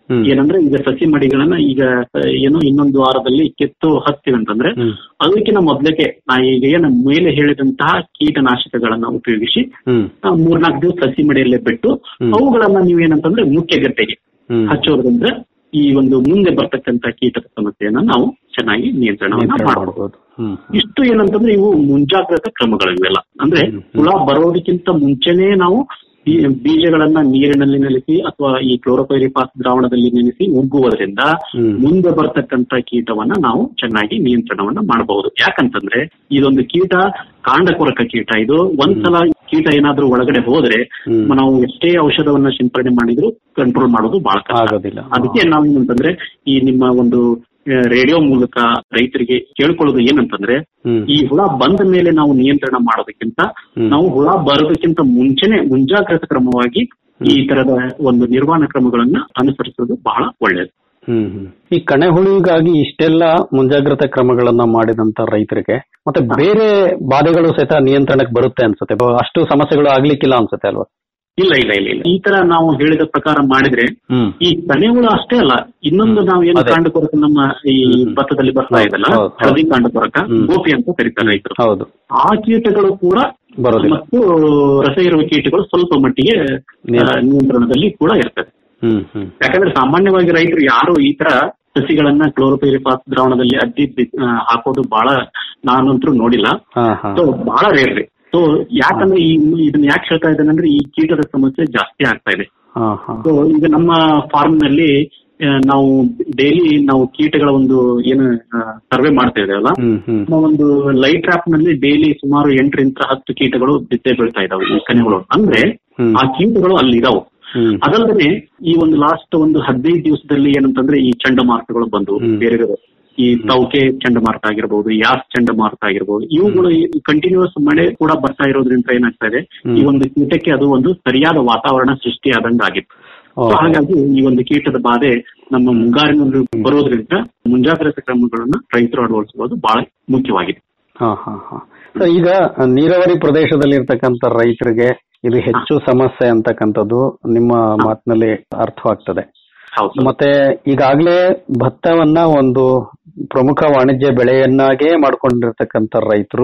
ಹ್ಮ್. ಏನಂದ್ರೆ ಈಗ ಸಸಿ ಮಡಿಗಳನ್ನ ಈಗ ಆ, ಏನು ಇನ್ನೊಂದು ವಾರದಲ್ಲಿ ಕಿತ್ತು ಹತ್ತೀವಿ ಅಂತಂದ್ರೆ ಅದಕ್ಕಿಂತ ಮೊದ್ಲಕ್ಕೆ ನಾ ಈಗ ಏನು ಮೇಲೆ ಹೇಳಿದಂತಹ ಕೀಟನಾಶಕಗಳನ್ನ ಉಪಯೋಗಿಸಿ ಹ್ಮ್ ಆ, ಮೂರ್ನಾಲ್ಕು ದಿವಸ ಸಸಿ ಮಡಿಯಲ್ಲೇ ಬಿಟ್ಟು ಅವುಗಳನ್ನ ನೀವೇನಂತಂದ್ರೆ ಮುಖ್ಯ ಗಟ್ಟೆಗೆ ಹ್ಮ್. ಹಚ್ಚೋದ್ರಿಂದ ಈ ಒಂದು ಮುಂದೆ ಬರ್ತಕ್ಕಂತ ಕೀಟದ ಸಮಸ್ಯೆಯನ್ನ ನಾವು ಚೆನ್ನಾಗಿ ನಿಯಂತ್ರಣವನ್ನ ನಿಯಂತ್ರಣ ಮಾಡಬಹುದು ಮಾಡ್ಬೋದು ಹ್ಮ್ ಇಷ್ಟು ಏನಂತಂದ್ರೆ ಇವು ಮುಂಜಾಗ್ರತಾ ಕ್ರಮಗಳು ಇವೆಲ್ಲ ಅಂದ್ರೆ ಹುಳ ಬರೋದಕ್ಕಿಂತ ಮುಂಚೆನೆ ನಾವು ಈ ಬೀಜಗಳನ್ನ ನೀರಿನಲ್ಲಿ ನೆಲೆಸಿ ಅಥವಾ ಈ ಕ್ಲೋರೋಪೈರಿಪಾಸ್ ದ್ರಾವಣದಲ್ಲಿ ನೆನೆಸಿ ಉಗ್ಗುವುದರಿಂದ ಮುಂದೆ ಬರ್ತಕ್ಕಂತ ಕೀಟವನ್ನ ನಾವು ಚೆನ್ನಾಗಿ ನಿಯಂತ್ರಣವನ್ನ ಮಾಡಬಹುದು ಯಾಕಂತಂದ್ರೆ ಇದೊಂದು ಕೀಟ ಕಾಂಡ ಕೊರಕ ಕೀಟ ಇದು ಒಂದ್ಸಲ ಕೀಟ ಏನಾದ್ರೂ ಒಳಗಡೆ ಹೋದ್ರೆ ನಾವು ಎಷ್ಟೇ ಔಷಧವನ್ನ ಸಿಂಪಡಣೆ ಮಾಡಿದ್ರು ಕಂಟ್ರೋಲ್ ಮಾಡೋದು ಬಹಳ ಕಷ್ಟ ಅದಕ್ಕೆ ನಾವು ಏನಂತಂದ್ರೆ ಈ ನಿಮ್ಮ ಒಂದು ರೇಡಿಯೋ ಮೂಲಕ ರೈತರಿಗೆ ಕೇಳ್ಕೊಳ್ಳೋದು ಏನಂತಂದ್ರೆ ಈ ಹುಳ ಬಂದ ಮೇಲೆ ನಾವು ನಿಯಂತ್ರಣ ಮಾಡೋದಕ್ಕಿಂತ ನಾವು ಹುಳ ಬರೋದಕ್ಕಿಂತ ಮುಂಚೆನೆ ಮುಂಜಾಗ್ರತಾ ಕ್ರಮವಾಗಿ ಈ ತರದ ಒಂದು ನಿರ್ವಹಣಾ ಕ್ರಮಗಳನ್ನ ಅನುಸರಿಸೋದು ಬಹಳ ಒಳ್ಳೆಯದು ಹ್ಮ್ ಹ್ಮ್. ಈ ಕಣೆ ಹುಳುವಿಗಾಗಿ ಇಷ್ಟೆಲ್ಲ ಮುಂಜಾಗ್ರತಾ ಕ್ರಮಗಳನ್ನ ಮಾಡಿದಂತ ರೈತರಿಗೆ ಮತ್ತೆ ಬೇರೆ ಬಾಧೆಗಳು ಸಹಿತ ನಿಯಂತ್ರಣಕ್ಕೆ ಬರುತ್ತೆ ಅನ್ಸುತ್ತೆ ಬ- ಅಷ್ಟು ಸಮಸ್ಯೆಗಳು ಆಗ್ಲಿಕ್ಕಿಲ್ಲ ಅನ್ಸುತ್ತೆ ಅಲ್ವಾ ಇಲ್ಲ ಇಲ್ಲ ಇಲ್ಲ ಇಲ್ಲ ಈ ತರ ನಾವು ಹೇಳಿದ ಪ್ರಕಾರ ಮಾಡಿದ್ರೆ ಹ್ಮ್ ಈ ಕಣೆಹುಳು ಅಷ್ಟೇ ಅಲ್ಲ ಇನ್ನೊಂದು ನಾವು ಏನು ಅದೇ. ಕಾಂಡ ಕೊರಕ ನಮ್ಮ ಈ ಭತ್ತದಲ್ಲಿ ಬರ್ತಾ ಇದಲ್ಲ ಹೌದು, ಹೌದು. ಹಳದಿ ಕಾಂಡ ಕೊರಕ ಗೋಪಿ ಅಂತ ಕರೀತಾರೆ ರೈತರು ಹೌದು ಆ ಕೀಟಗಳು ಕೂಡ ಬರೋದಿಲ್ಲ ಮತ್ತು ರಸ ಇರುವ ಕೀಟಗಳು ಸ್ವಲ್ಪ ಮಟ್ಟಿಗೆ ಆ, ನಿಯಂತ್ರಣದಲ್ಲಿ ಕೂಡ ಇರ್ತದೆ ಹ್ಮ್ ಹ್ಮ್ ಯಾಕಂದ್ರೆ ಸಾಮಾನ್ಯವಾಗಿ ರೈತರು ಯಾರು ಈ ತರ ಸಸಿಗಳನ್ನ ಕ್ಲೋರೋಪೈರಿಫಾಸ್ ದ್ರಾವಣದಲ್ಲಿ ಅದ್ದಿ ಬಿ- ಆ, ಹಾಕೋದು ಬಹಳ ನಾನಂತರೂ ನೋಡಿಲ್ಲ ಹಾ ಹಾ ಸೊ ಬಹಳ ರೇರ್ ರೀ ಸೊ ಯಾಕಂದ್ರೆ ಈ ಇದನ್ನ ಯಾಕೆ ಹೇಳ್ತಾ ಇದ್ದೇನೆ ಅಂದ್ರೆ ಈ ಕೀಟದ ಸಮಸ್ಯೆ ಜಾಸ್ತಿ ಆಗ್ತಾ ಇದೆ ಹಾ ಹಾ ಸೊ ಈಗ ನಮ್ಮ ಫಾರ್ಮ್ ನಲ್ಲಿ ಆ, ನಾವು ಡೈಲಿ ನಾವು ಕೀಟಗಳ ಒಂದು ಏನು ಸರ್ವೆ ಮಾಡ್ತಾ ಇದ್ದೇವಲ್ಲ ಹ್ಮ್ ಹ್ಮ್ ನಾವು ಒಂದು ಲೈಟ್ ಟ್ರಾಪ್ ನಲ್ಲಿ ಡೈಲಿ ಸುಮಾರು ಎಂಟರಿಂದ ಹತ್ತು ಕೀಟಗಳು ಬಿತ್ತೆ ಬೀಳ್ತಾ ಇದಾವೆ ಈ ಕನೆಗಳು ಅಂದ್ರೆ ಆ ಕೀಟಗಳು ಅಲ್ಲಿ ಇದಾವೆ ಅದಲ್ಲದೆ ಈ ಒಂದು ಲಾಸ್ಟ್ ಒಂದು ಹದಿನೈದು ದಿವಸದಲ್ಲಿ ಏನಂತಂದ್ರೆ ಈ ಚಂಡಮಾರುತಗಳು ಬಂದು ಬೇರೆ ಬೇರೆ ಈ ತೌಕೆ ಚಂಡಮಾರುತ ಆಗಿರ್ಬೋದು ಯಾಸ್ ಚಂಡಮಾರುತ ಆಗಿರ್ಬೋದು ಇವುಗಳು ಕಂಟಿನ್ಯೂಸ್ ಮಳೆ ಕೂಡ ಬರ್ತಾ ಇರೋದ್ರಿಂದ ಏನಾಗ್ತಾ ಇದೆ ಈ ಒಂದು ಕೀಟಕ್ಕೆ ಅದು ಒಂದು ಸರಿಯಾದ ವಾತಾವರಣ ಸೃಷ್ಟಿಯಾದಂಗ ಆಗಿತ್ತು So ಹಾಗಾಗಿ ಈ ಒಂದು ಕೀಟದ ಬಾಧೆ ನಮ್ಮ ಮುಂಗಾರಿನಲ್ಲಿ ಬರೋದ್ರಿಂದ ಮುಂಜಾಗ್ರತಾ ಕ್ರಮಗಳನ್ನ ರೈತರು ಅಳವಡಿಸುವುದು ಬಹಳ ಮುಖ್ಯವಾಗಿದೆ ಹಾ ಹಾ ಹಾ So, ಈಗ ನೀರಾವರಿ ಪ್ರದೇಶದಲ್ಲಿ ಇರ್ತಕ್ಕಂಥ ರೈತರಿಗೆ ಇದು ಹೆಚ್ಚು ಸಮಸ್ಯೆ ಅಂತಕ್ಕಂಥದ್ದು ನಿಮ್ಮ ಮಾತಿನಲ್ಲಿ ಅರ್ಥವಾಗ್ತದೆ ಮತ್ತೆ ಈಗಾಗಲೇ ಭತ್ತವನ್ನ ಒಂದು ಪ್ರಮುಖ ವಾಣಿಜ್ಯ ಬೆಳೆಯನ್ನಾಗೇ ಮಾಡ್ಕೊಂಡಿರ್ತಕ್ಕಂಥ ರೈತರು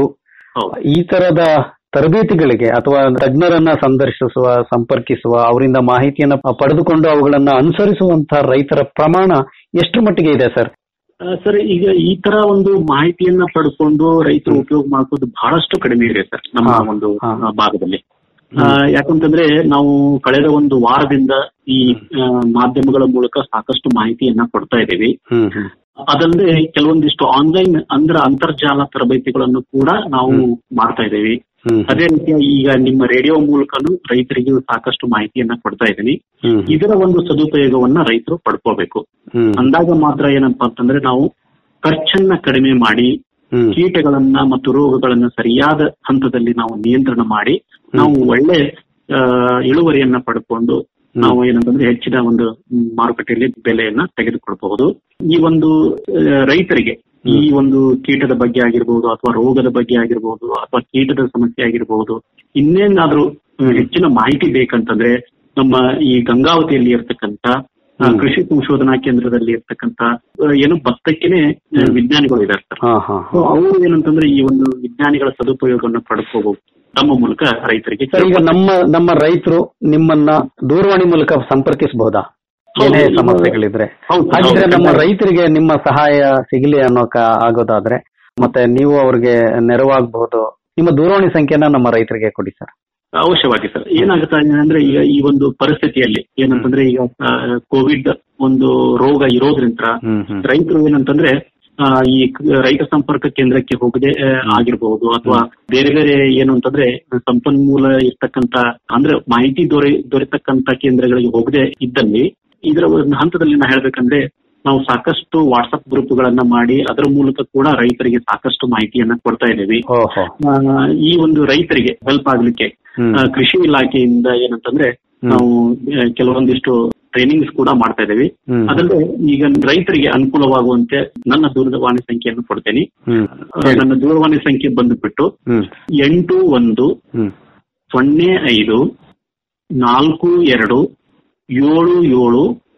ಈ ತರದ ತರಬೇತಿಗಳಿಗೆ ಅಥವಾ ತಜ್ಞರನ್ನ ಸಂದರ್ಶಿಸುವ ಸಂಪರ್ಕಿಸುವ ಅವರಿಂದ ಮಾಹಿತಿಯನ್ನ ಪಡೆದುಕೊಂಡು ಅವುಗಳನ್ನ ಅನುಸರಿಸುವಂತಹ ರೈತರ ಪ್ರಮಾಣ ಎಷ್ಟು ಮಟ್ಟಿಗೆ ಇದೆ ಸರ್ ಸರ್ ಈಗ ಈ ತರ ಒಂದು ಮಾಹಿತಿಯನ್ನ ಪಡ್ಕೊಂಡು ರೈತರು ಉಪಯೋಗ ಮಾಡ್ಕೋದು ಬಹಳಷ್ಟು ಕಡಿಮೆ ಇದೆ ಸರ್ ನಮ್ಮ ಒಂದು ಆ, ಭಾಗದಲ್ಲಿ ಆ, ಯಾಕಂತಂದ್ರೆ ನಾವು ಕಳೆದ ಒಂದು ವಾರದಿಂದ ಈ ಆ, ಮಾಧ್ಯಮಗಳ ಮೂಲಕ ಸಾಕಷ್ಟು ಮಾಹಿತಿಯನ್ನ ಕೊಡ್ತಾ ಇದ್ದೀವಿ ಹ್ಮ್ ಹ್ಮ್ ಅದಲ್ಲದೆ ಕೆಲವೊಂದಿಷ್ಟು ಆನ್ಲೈನ್ ಅಂದ್ರೆ ಅಂತರ್ಜಾಲ ತರಬೇತಿಗಳನ್ನು ಕೂಡ ನಾವು ಮಾಡ್ತಾ ಇದ್ದೀವಿ ಅದೇ ರೀತಿಯ ಈಗ ನಿಮ್ಮ ರೇಡಿಯೋ ಮೂಲಕನೂ ರೈತರಿಗೆ ಸಾಕಷ್ಟು ಮಾಹಿತಿಯನ್ನ ಕೊಡ್ತಾ ಇದ್ದೀನಿ ಹ್ಮ್ ಇದರ ಒಂದು ಸದುಪಯೋಗವನ್ನ ರೈತರು ಪಡ್ಕೋಬೇಕು ಹ್ಮ್ ಅಂದಾಗ ಮಾತ್ರ ಏನಪ್ಪಾ ಅಂತಂದ್ರೆ ನಾವು ಖರ್ಚನ್ನ ಕಡಿಮೆ ಮಾಡಿ ಕೀಟಗಳನ್ನ ಮತ್ತು ರೋಗಗಳನ್ನ ಸರಿಯಾದ ಹಂತದಲ್ಲಿ ನಾವು ನಿಯಂತ್ರಣ ಮಾಡಿ ನಾವು ಒಳ್ಳೆ ಆ, ಇಳುವರಿಯನ್ನ ಪಡ್ಕೊಂಡು ನಾವು ಏನಂತಂದ್ರೆ ಹೆಚ್ಚಿನ ಒಂದು ಮಾರುಕಟ್ಟೆಯಲ್ಲಿ ಬೆಲೆಯನ್ನ ತೆಗೆದುಕೊಳ್ಬಹುದು ಈ ಒಂದು ಆ, ರೈತರಿಗೆ ಈ ಒಂದು ಕೀಟದ ಬಗ್ಗೆ ಆಗಿರ್ಬೋದು ಅಥವಾ ರೋಗದ ಬಗ್ಗೆ ಆಗಿರ್ಬೋದು ಅಥವಾ ಕೀಟದ ಸಮಸ್ಯೆ ಆಗಿರ್ಬೋದು ಇನ್ನೇನಾದ್ರೂ ಆ, ಹೆಚ್ಚಿನ ಮಾಹಿತಿ ಬೇಕಂತಂದ್ರೆ ನಮ್ಮ ಈ ಗಂಗಾವತಿಯಲ್ಲಿ ಇರ್ತಕ್ಕಂತ ಆ, ಕೃಷಿ ಸಂಶೋಧನಾ ಕೇಂದ್ರದಲ್ಲಿ ಇರ್ತಕ್ಕಂತ ಆ, ಏನು ಭತ್ತಕ್ಕೆನೆ ಆ, ವಿಜ್ಞಾನಿಗಳು ಇದ್ದಾರೆ ಸರ್ ಹಾ ಹಾ So ಅವರು ಏನಂತಂದ್ರೆ ಈ ಒಂದು ವಿಜ್ಞಾನಿಗಳ ಸದುಪಯೋಗವನ್ನು ಪಡ್ಕೋಬಹುದು ತಮ್ಮ ಮೂಲಕ ರೈತರಿಗೆ ಸರ್ ಈಗ ನಮ್ಮ ನಮ್ಮ ರೈತರು ನಿಮ್ಮನ್ನ ದೂರವಾಣಿ ಮೂಲಕ ಸಂಪರ್ಕಿಸಬಹುದಾ ಏನೇ ಹೌದು. ಸಮಸ್ಯೆಗಳಿದ್ರೆ ಹೌದು, ಹಾಗಿದ್ರೆ ಹೌದು. ನಮ್ಮ ರೈತರಿಗೆ ನಿಮ್ಮ ಸಹಾಯ ಸಿಗಲಿ ಅನ್ನೋಕ ಆಗೋದಾದ್ರೆ ಮತ್ತೆ ನೀವು ಅವ್ರಿಗೆ ನೆರವಾಗಬಹುದು ನಿಮ್ಮ ದೂರವಾಣಿ ಸಂಖ್ಯೆನ ನಮ್ಮ ರೈತರಿಗೆ ಕೊಡಿ ಸರ್ ಅವಶ್ಯವಾಗಿ ಸರ್ ಏನಾಗುತ್ತಾ ಇದೆ ಅಂದ್ರೆ ಈಗ ಈ ಒಂದು ಪರಿಸ್ಥಿತಿಯಲ್ಲಿ ಏನಂತಂದ್ರೆ ಈಗ ಕೋವಿಡ್ ಒಂದು ರೋಗ ಇರೋದ್ರಿಂದ ರೈತರು ಏನಂತಂದ್ರೆ ಆ, ಈ ಕ- ರೈತ ಸಂಪರ್ಕ ಕೇಂದ್ರಕ್ಕೆ ಹೋಗದೆ ಆ, ಆಗಿರ್ಬಹುದು ಅಥವಾ ಬೇರೆ ಬೇರೆ ಏನು ಅಂತಂದ್ರೆ ಸಂಪನ್ಮೂಲ ಇರ್ತಕ್ಕಂತ ಅಂದ್ರೆ ಮಾಹಿತಿ ದೊರೆ ದೊರೆತಕ್ಕಂತ ಕೇಂದ್ರಗಳಿಗೆ ಹೋಗದೆ ಇದ್ದಲ್ಲಿ ಇದರ ಒಂದು ಹಂತದಲ್ಲಿ ನಾ ಹೇಳ್ಬೇಕಂದ್ರೆ ನಾವು ಸಾಕಷ್ಟು ವಾಟ್ಸ್ಆಪ್ ಗ್ರೂಪ್ಗಳನ್ನ ಮಾಡಿ ಅದರ ಮೂಲಕ ಕೂಡ ರೈತರಿಗೆ ಸಾಕಷ್ಟು ಮಾಹಿತಿಯನ್ನ ಕೊಡ್ತಾ ಇದ್ದೀವಿ ಓಹೋ ಆ, ಈ ಒಂದು ರೈತರಿಗೆ ಹೆಲ್ಪ್ ಆಗ್ಲಿಕ್ಕೆ ಆ, ಕೃಷಿ ಇಲಾಖೆಯಿಂದ ಏನಂತಂದ್ರೆ ನಾವು ಆ, ಕೆಲವೊಂದಿಷ್ಟು ಟ್ರೈನಿಂಗ್ಸ್ ಕೂಡ ಮಾಡ್ತಾ ಇದ್ದೀವಿ ಹ್ಮ್. ಅದಲ್ಲದೆ ಈಗ ರೈತರಿಗೆ ಅನುಕೂಲವಾಗುವಂತೆ ನನ್ನ ದೂರವಾಣಿ ಸಂಖ್ಯೆಯನ್ನು ಕೊಡ್ತೇನೆ ಹ್ಮ್ ಆ, ನನ್ನ ದೂರವಾಣಿ ಸಂಖ್ಯೆ ಬಂದುಬಿಟ್ಟು ಹ್ಮ್ ಎಂಟು ಒಂದು ಹ್ಮ್ ಸೊನ್ನೆ ಐದು ನಾಲ್ಕು ಎರಡು ಏಳು ಏಳು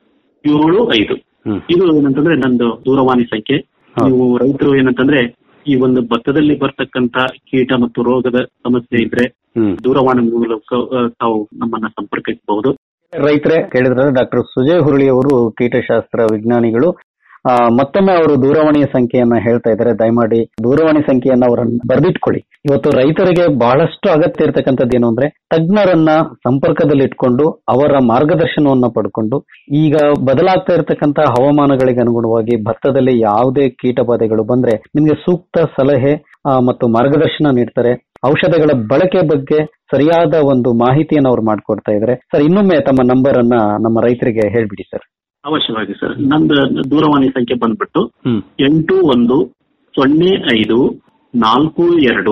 ಏಳು ಐದು ಇದು ಏನಂತಂದ್ರೆ ನಂದು ದೂರವಾಣಿ ಸಂಖ್ಯೆ ನೀವು ರೈತರು ಏನಂತಂದ್ರೆ ಈ ಒಂದು ಭತ್ತದಲ್ಲಿ ಬರ್ತಕ್ಕಂತ ಕೀಟ ಮತ್ತು ರೋಗದ ಸಮಸ್ಯೆ ಇದ್ರೆ ದೂರವಾಣಿ ಮೂಲಕ ಆ, ತಾವು ನಮ್ಮನ್ನ ಸಂಪರ್ಕಿಸಬಹುದು ರೈತರೇ ಕೇಳಿದ್ರೆ ಡಾಕ್ಟರ್ ಸುಜಯ್ ಹುರುಳಿ ಅವರು ಕೀಟಶಾಸ್ತ್ರ ವಿಜ್ಞಾನಿಗಳು ಆ, ಮತ್ತೊಮ್ಮೆ ಅವರು ದೂರವಾಣಿಯ ಸಂಖ್ಯೆಯನ್ನ ಹೇಳ್ತಾ ಇದ್ದಾರೆ ದಯಮಾಡಿ ದೂರವಾಣಿ ಸಂಖ್ಯೆಯನ್ನ ಅವರನ್ನ ಬರೆದಿಟ್ಕೊಳ್ಳಿ ಇವತ್ತು ರೈತರಿಗೆ ಬಹಳಷ್ಟು ಅಗತ್ಯ ಇರತಕ್ಕಂಥದ್ದು ಏನು ಅಂದ್ರೆ ತಜ್ಞರನ್ನ ಸಂಪರ್ಕದಲ್ಲಿ ಇಟ್ಕೊಂಡು ಅವರ ಮಾರ್ಗದರ್ಶನವನ್ನ ಪಡ್ಕೊಂಡು ಈಗ ಬದಲಾಗ್ತಾ ಇರತಕ್ಕಂತ ಹವಾಮಾನಗಳಿಗೆ ಅನುಗುಣವಾಗಿ ಭತ್ತದಲ್ಲಿ ಯಾವುದೇ ಕೀಟ ಬಾಧೆಗಳು ಬಂದ್ರೆ ನಿಮ್ಗೆ ಸೂಕ್ತ ಸಲಹೆ ಆ, ಮತ್ತು ಮಾರ್ಗದರ್ಶನ ನೀಡ್ತಾರೆ ಔಷಧಗಳ ಬಳಕೆ ಬಗ್ಗೆ ಸರಿಯಾದ ಒಂದು ಮಾಹಿತಿಯನ್ನು ಅವ್ರು ಮಾಡ್ಕೊಡ್ತಾ ಇದ್ದಾರೆ ಸರ್ ಇನ್ನೊಮ್ಮೆ ತಮ್ಮ ನಂಬರ್ ಅನ್ನ ನಮ್ಮ ರೈತರಿಗೆ ಹೇಳ್ಬಿಡಿ ಸರ್ ಅವಶ್ಯವಾಗಿ ಸರ್ ನಂದು ದೂರವಾಣಿ ಸಂಖ್ಯೆ ಬಂದ್ಬಿಟ್ಟು ಎಂಟು ಒಂದು ಸೊನ್ನೆ ಐದು ನಾಲ್ಕು ಎರಡು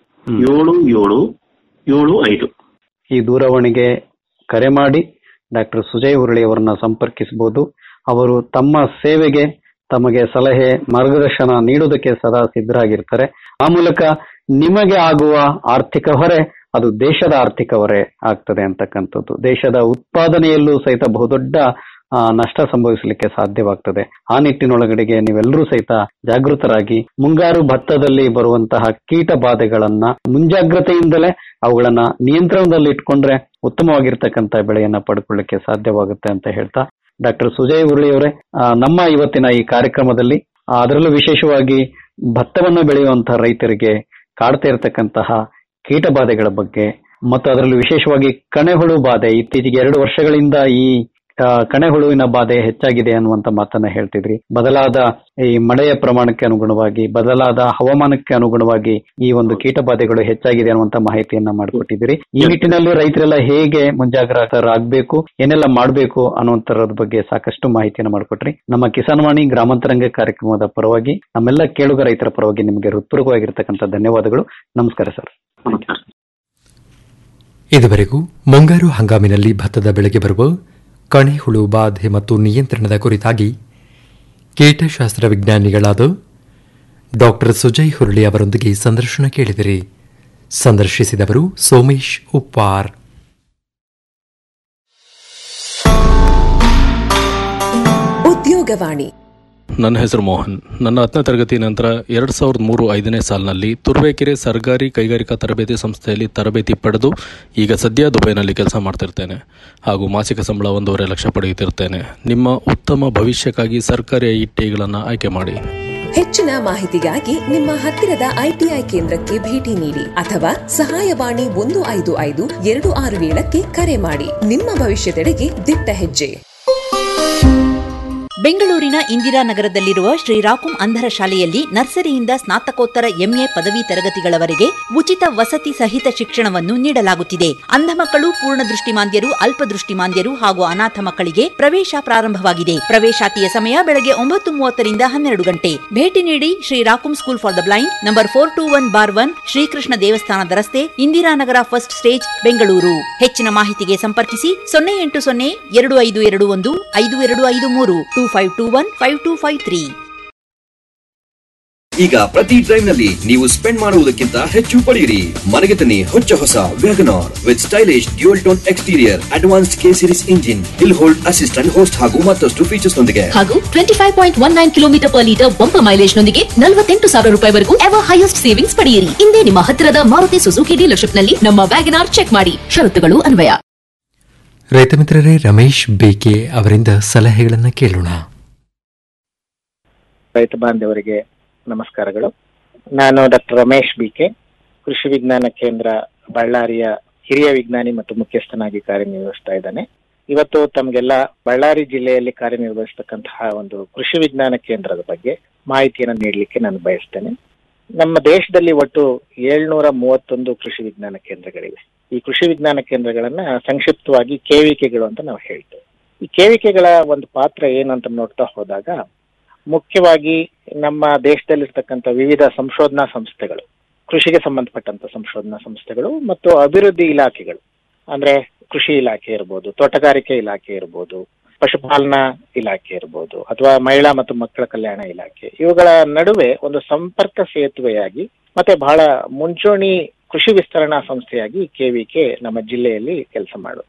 ಏಳು ಏಳು ಏಳು ಐದು ಈ ದೂರವಾಣಿಗೆ ಕರೆ ಮಾಡಿ ಡಾಕ್ಟರ್ ಸುಜಯ್ ಹುರುಳಿ ಅವರನ್ನ ಸಂಪರ್ಕಿಸಬಹುದು ಅವರು ತಮ್ಮ ಸೇವೆಗೆ ತಮಗೆ ಸಲಹೆ ಮಾರ್ಗದರ್ಶನ ನೀಡುವುದಕ್ಕೆ ಸದಾ ಸಿದ್ಧರಾಗಿರ್ತಾರೆ ಆ ಮೂಲಕ ನಿಮಗೆ ಆಗುವ ಆರ್ಥಿಕ ಹೊರೆ ಅದು ದೇಶದ ಆರ್ಥಿಕ ಹೊರೆ ಆಗ್ತದೆ ಅಂತಕ್ಕಂಥದ್ದು ದೇಶದ ಉತ್ಪಾದನೆಯಲ್ಲೂ ಸಹಿತ ಬಹುದೊಡ್ಡ ಆ, ನಷ್ಟ ಸಂಭವಿಸಲಿಕ್ಕೆ ಸಾಧ್ಯವಾಗ್ತದೆ ಆ ನಿಟ್ಟಿನೊಳಗಡೆಗೆ ನೀವೆಲ್ಲರೂ ಸಹಿತ ಜಾಗೃತರಾಗಿ ಮುಂಗಾರು ಭತ್ತದಲ್ಲಿ ಬರುವಂತಹ ಕೀಟ ಬಾಧೆಗಳನ್ನ ಮುಂಜಾಗ್ರತೆಯಿಂದಲೇ ಅವುಗಳನ್ನ ನಿಯಂತ್ರಣದಲ್ಲಿ ಇಟ್ಕೊಂಡ್ರೆ ಉತ್ತಮವಾಗಿರ್ತಕ್ಕಂಥ ಬೆಳೆಯನ್ನ ಪಡ್ಕೊಳ್ಳಿಕ್ಕೆ ಸಾಧ್ಯವಾಗುತ್ತೆ ಅಂತ ಹೇಳ್ತಾ ಡಾಕ್ಟರ್ ಸುಜಯ್ ಉರುಳಿ ಅವರೇ ಆ, ನಮ್ಮ ಇವತ್ತಿನ ಈ ಕಾರ್ಯಕ್ರಮದಲ್ಲಿ ಆ, ಅದರಲ್ಲೂ ವಿಶೇಷವಾಗಿ ಭತ್ತವನ್ನು ಬೆಳೆಯುವಂತಹ ರೈತರಿಗೆ ಕಾಡ್ತಾ ಇರತಕ್ಕಂತಹ ಕೀಟ ಬಾಧೆಗಳ ಬಗ್ಗೆ ಮತ್ತು ಅದರಲ್ಲೂ ವಿಶೇಷವಾಗಿ ಕಣೆಹುಳು ಬಾಧೆ ಇತ್ತೀಚೆಗೆ ಎರಡು ವರ್ಷಗಳಿಂದ ಈ ಆ, ಕಣೆಹುಳುವಿನ ಬಾಧೆ ಹೆಚ್ಚಾಗಿದೆ ಅನ್ನುವಂತ ಮಾತನ್ನ ಹೇಳ್ತಿದ್ರಿ ಬದಲಾದ ಈ ಮಳೆಯ ಪ್ರಮಾಣಕ್ಕೆ ಅನುಗುಣವಾಗಿ ಬದಲಾದ ಹವಾಮಾನಕ್ಕೆ ಅನುಗುಣವಾಗಿ ಈ ಒಂದು ಕೀಟ ಬಾಧೆಗಳು ಹೆಚ್ಚಾಗಿದೆ ಅನ್ನುವಂತ ಮಾಹಿತಿಯನ್ನ ಮಾಡಿಕೊಟ್ಟಿದ್ದೀರಿ ಈ ನಿಟ್ಟಿನಲ್ಲಿ ರೈತರೆಲ್ಲ ಹೇಗೆ ಮುಂಜಾಗ್ರತರಾಗಬೇಕು ಏನೆಲ್ಲ ಮಾಡಬೇಕು ಅನ್ನುವಂತರದ ಬಗ್ಗೆ ಸಾಕಷ್ಟು ಮಾಹಿತಿಯನ್ನು ಮಾಡಿಕೊಟ್ರಿ ನಮ್ಮ ಕಿಸಾನ್ ವಾಣಿ ಗ್ರಾಮಾಂತರಂಗ ಕಾರ್ಯಕ್ರಮದ ಪರವಾಗಿ ನಮ್ಮೆಲ್ಲ ಕೇಳುಗ ರೈತರ ಪರವಾಗಿ ನಿಮಗೆ ಹೃತ್ಪೂರ್ವಕವಾಗಿರ್ತಕ್ಕಂಥ ಧನ್ಯವಾದಗಳು ನಮಸ್ಕಾರ ಸರ್ ಇದುವರೆಗೂ ಮುಂಗಾರು ಹಂಗಾಮಿನಲ್ಲಿ ಭತ್ತದ ಬೆಳೆಗೆ ಬರುವ ಕಣೆಹುಳು ಬಾಧೆ ಮತ್ತು ನಿಯಂತ್ರಣದ ಕುರಿತಾಗಿ ಕೀಟಶಾಸ್ತ್ರ ವಿಜ್ಞಾನಿಗಳಾದ ಡಾಕ್ಟರ್ ಸುಜಯ್ ಹುರುಳಿ ಅವರೊಂದಿಗೆ ಸಂದರ್ಶನ ಕೇಳಿದಿರಿ ಸಂದರ್ಶಿಸಿದವರು ಸೋಮೇಶ್ ಉಪ್ಪಾರ್ ಉದ್ಯೋಗವಾಣಿ ನನ್ನ ಹೆಸರು ಮೋಹನ್ ನನ್ನ ಹತ್ತನೇ ತರಗತಿ ನಂತರ ಎರಡು ಸಾವಿರದ ಮೂರು ಐದನೇ ಸಾಲಿನಲ್ಲಿ ತುರುವೇಕೆರೆ ಸರ್ಕಾರಿ ಕೈಗಾರಿಕಾ ತರಬೇತಿ ಸಂಸ್ಥೆಯಲ್ಲಿ ತರಬೇತಿ ಪಡೆದು ಈಗ ಸದ್ಯ ದುಬೈನಲ್ಲಿ ಕೆಲಸ ಮಾಡ್ತಿರ್ತೇನೆ ಹಾಗೂ ಮಾಸಿಕ ಸಂಬಳ ಒಂದೂವರೆ ಲಕ್ಷ ಪಡೆಯುತ್ತಿರ್ತೇನೆ ನಿಮ್ಮ ಉತ್ತಮ ಭವಿಷ್ಯಕ್ಕಾಗಿ ಸರ್ಕಾರಿ ಐಟಿಗಳನ್ನು ಆಯ್ಕೆ ಮಾಡಿ ಹೆಚ್ಚಿನ ಮಾಹಿತಿಗಾಗಿ ನಿಮ್ಮ ಹತ್ತಿರದ ಐಟಿಐ ಕೇಂದ್ರಕ್ಕೆ ಭೇಟಿ ನೀಡಿ ಅಥವಾ ಸಹಾಯವಾಣಿ ಒಂದು ಐದು ಐದು ಎರಡು ಆರು ಏಳಕ್ಕೆ ಕರೆ ಮಾಡಿ ನಿಮ್ಮ ಭವಿಷ್ಯದೆಡೆಗೆ ದಿಟ್ಟ ಹೆಜ್ಜೆ ಬೆಂಗಳೂರಿನ ಇಂದಿರಾನಗರದಲ್ಲಿರುವ ಶ್ರೀ ರಾಕುಂ ಅಂಧರ ಶಾಲೆಯಲ್ಲಿ ನರ್ಸರಿಯಿಂದ ಸ್ನಾತಕೋತ್ತರ ಎಂಎ ಪದವಿ ತರಗತಿಗಳವರೆಗೆ ಉಚಿತ ವಸತಿ ಸಹಿತ ಶಿಕ್ಷಣವನ್ನು ನೀಡಲಾಗುತ್ತಿದೆ ಅಂಧ ಮಕ್ಕಳು ಪೂರ್ಣ ದೃಷ್ಟಿಮಾಂದ್ಯರು ಅಲ್ಪದೃಷ್ಟಿಮಾಂದ್ಯರು ಹಾಗೂ ಅನಾಥ ಮಕ್ಕಳಿಗೆ ಪ್ರವೇಶ ಪ್ರಾರಂಭವಾಗಿದೆ ಪ್ರವೇಶಾತಿಯ ಸಮಯ ಬೆಳಗ್ಗೆ ಒಂಬತ್ತು ಮೂವತ್ತರಿಂದ ಹನ್ನೆರಡು ಗಂಟೆ ಭೇಟಿ ನೀಡಿ Shri Rakum school for the blind number four two one bar one Shrikrishna ದೇವಸ್ಥಾನದ ರಸ್ತೆ ಇಂದಿರಾನಗರ ಫಸ್ಟ್ ಸ್ಟೇಜ್ ಬೆಂಗಳೂರು ಹೆಚ್ಚಿನ ಮಾಹಿತಿಗೆ ಸಂಪರ್ಕಿಸಿ ಸೊನ್ನೆ ಎಂಟು ಸೊನ್ನೆ ಎರಡು ಐದು ಎರಡು ಒಂದು ಐದು ಎರಡು ಐದು ಮೂರು two five two one five two five three ಈಗ ಪ್ರತಿ ಡ್ರೈವ್ ನಲ್ಲಿ ನೀವು ಸ್ಪೆಂಡ್ ಮಾಡುವುದಕ್ಕಿಂತ ಹೆಚ್ಚು ಪಡೆಯಿರಿ ಮನೆಗೆ ತನ್ನಿ ಹೊಚ್ಚ ಹೊಸ Wagon R with stylish dual tone exterior advance K series engine hill hold assistant host ಹಾಗೂ ಮತ್ತಷ್ಟು ಫೀಚರ್ಸ್ ನೊಂದಿಗೆ ಹಾಗೂ twenty five point one nine kilometre per litre bumper mileage ನೊಂದಿಗೆ ನಲವತ್ತೆಂಟು ಸಾವಿರ ರೂಪಾಯಿವರೆಗೂ ಎವರ್ ಹೈಯೆಸ್ಟ್ ಸೇವಿಂಗ್ಸ್ ಪಡೆಯಿರಿ ಇಂದೇ ನಿಮ್ಮ ಹತ್ತಿರದ ಮಾರುತಿ ಸುಜುಕಿ ಡೀಲರ್ಶಿಪ್ ನಲ್ಲಿ ನಮ್ಮ ವ್ಯಾಗನಾರ್ ಚೆಕ್ ಮಾಡಿ ಷರತ್ತುಗಳು ಅನ್ವಯ ರೈತ ಮಿತ್ರರೇ ರಮೇಶ್ ಬೇಕೆ ಅವರಿಂದ ಸಲಹೆಗಳನ್ನು ಕೇಳೋಣ ರೈತ ಬಾಂಧವರಿಗೆ ನಮಸ್ಕಾರಗಳು ನಾನು ಡಾಕ್ಟರ್ ರಮೇಶ್ ಬಿಕೆ ಕೃಷಿ ವಿಜ್ಞಾನ ಕೇಂದ್ರ ಬಳ್ಳಾರಿಯ ಹಿರಿಯ ವಿಜ್ಞಾನಿ ಮತ್ತು ಮುಖ್ಯಸ್ಥನಾಗಿ ಕಾರ್ಯನಿರ್ವಹಿಸ್ತಾ ಇದ್ದಾನೆ ಇವತ್ತು ತಮಗೆಲ್ಲ ಬಳ್ಳಾರಿ ಜಿಲ್ಲೆಯಲ್ಲಿ ಕಾರ್ಯನಿರ್ವಹಿಸ್ತಕ್ಕಂತಹ ಒಂದು ಕೃಷಿ ವಿಜ್ಞಾನ ಕೇಂದ್ರದ ಬಗ್ಗೆ ಮಾಹಿತಿಯನ್ನು ನೀಡಲಿಕ್ಕೆ ನಾನು ಬಯಸ್ತೇನೆ ನಮ್ಮ ದೇಶದಲ್ಲಿ ಒಟ್ಟು ಏಳ್ನೂರ ಮೂವತ್ತೊಂದು ಕೃಷಿ ವಿಜ್ಞಾನ ಕೇಂದ್ರಗಳಿವೆ ಈ ಕೃಷಿ ವಿಜ್ಞಾನ ಕೇಂದ್ರಗಳನ್ನ ಸಂಕ್ಷಿಪ್ತವಾಗಿ ಕೇವಿಕೆಗಳು ಅಂತ ನಾವು ಹೇಳ್ತೇವೆ ಈ ಕೇವಿಕೆಗಳ ಒಂದು ಪಾತ್ರ ಏನು ಅಂತ ನೋಡ್ತಾ ಹೋದಾಗ ಮುಖ್ಯವಾಗಿ ನಮ್ಮ ದೇಶದಲ್ಲಿರ್ತಕ್ಕಂಥ ವಿವಿಧ ಸಂಶೋಧನಾ ಸಂಸ್ಥೆಗಳು ಕೃಷಿಗೆ ಸಂಬಂಧಪಟ್ಟಂತ ಸಂಶೋಧನಾ ಸಂಸ್ಥೆಗಳು ಮತ್ತು ಅಭಿವೃದ್ಧಿ ಇಲಾಖೆಗಳು ಅಂದ್ರೆ ಕೃಷಿ ಇಲಾಖೆ ಇರ್ಬೋದು ತೋಟಗಾರಿಕೆ ಇಲಾಖೆ ಇರ್ಬೋದು ಪಶುಪಾಲನಾ ಇಲಾಖೆ ಇರ್ಬೋದು ಅಥವಾ ಮಹಿಳಾ ಮತ್ತು ಮಕ್ಕಳ ಕಲ್ಯಾಣ ಇಲಾಖೆ ಇವುಗಳ ನಡುವೆ ಒಂದು ಸಂಪರ್ಕ ಸೇತುವೆಯಾಗಿ ಮತ್ತೆ ಬಹಳ ಮುಂಚೂಣಿ ಕೃಷಿ ವಿಸ್ತರಣಾ ಸಂಸ್ಥೆಯಾಗಿ ಕೆವಿಕೆ ನಮ್ಮ ಜಿಲ್ಲೆಯಲ್ಲಿ ಕೆಲಸ ಮಾಡುತ್ತೆ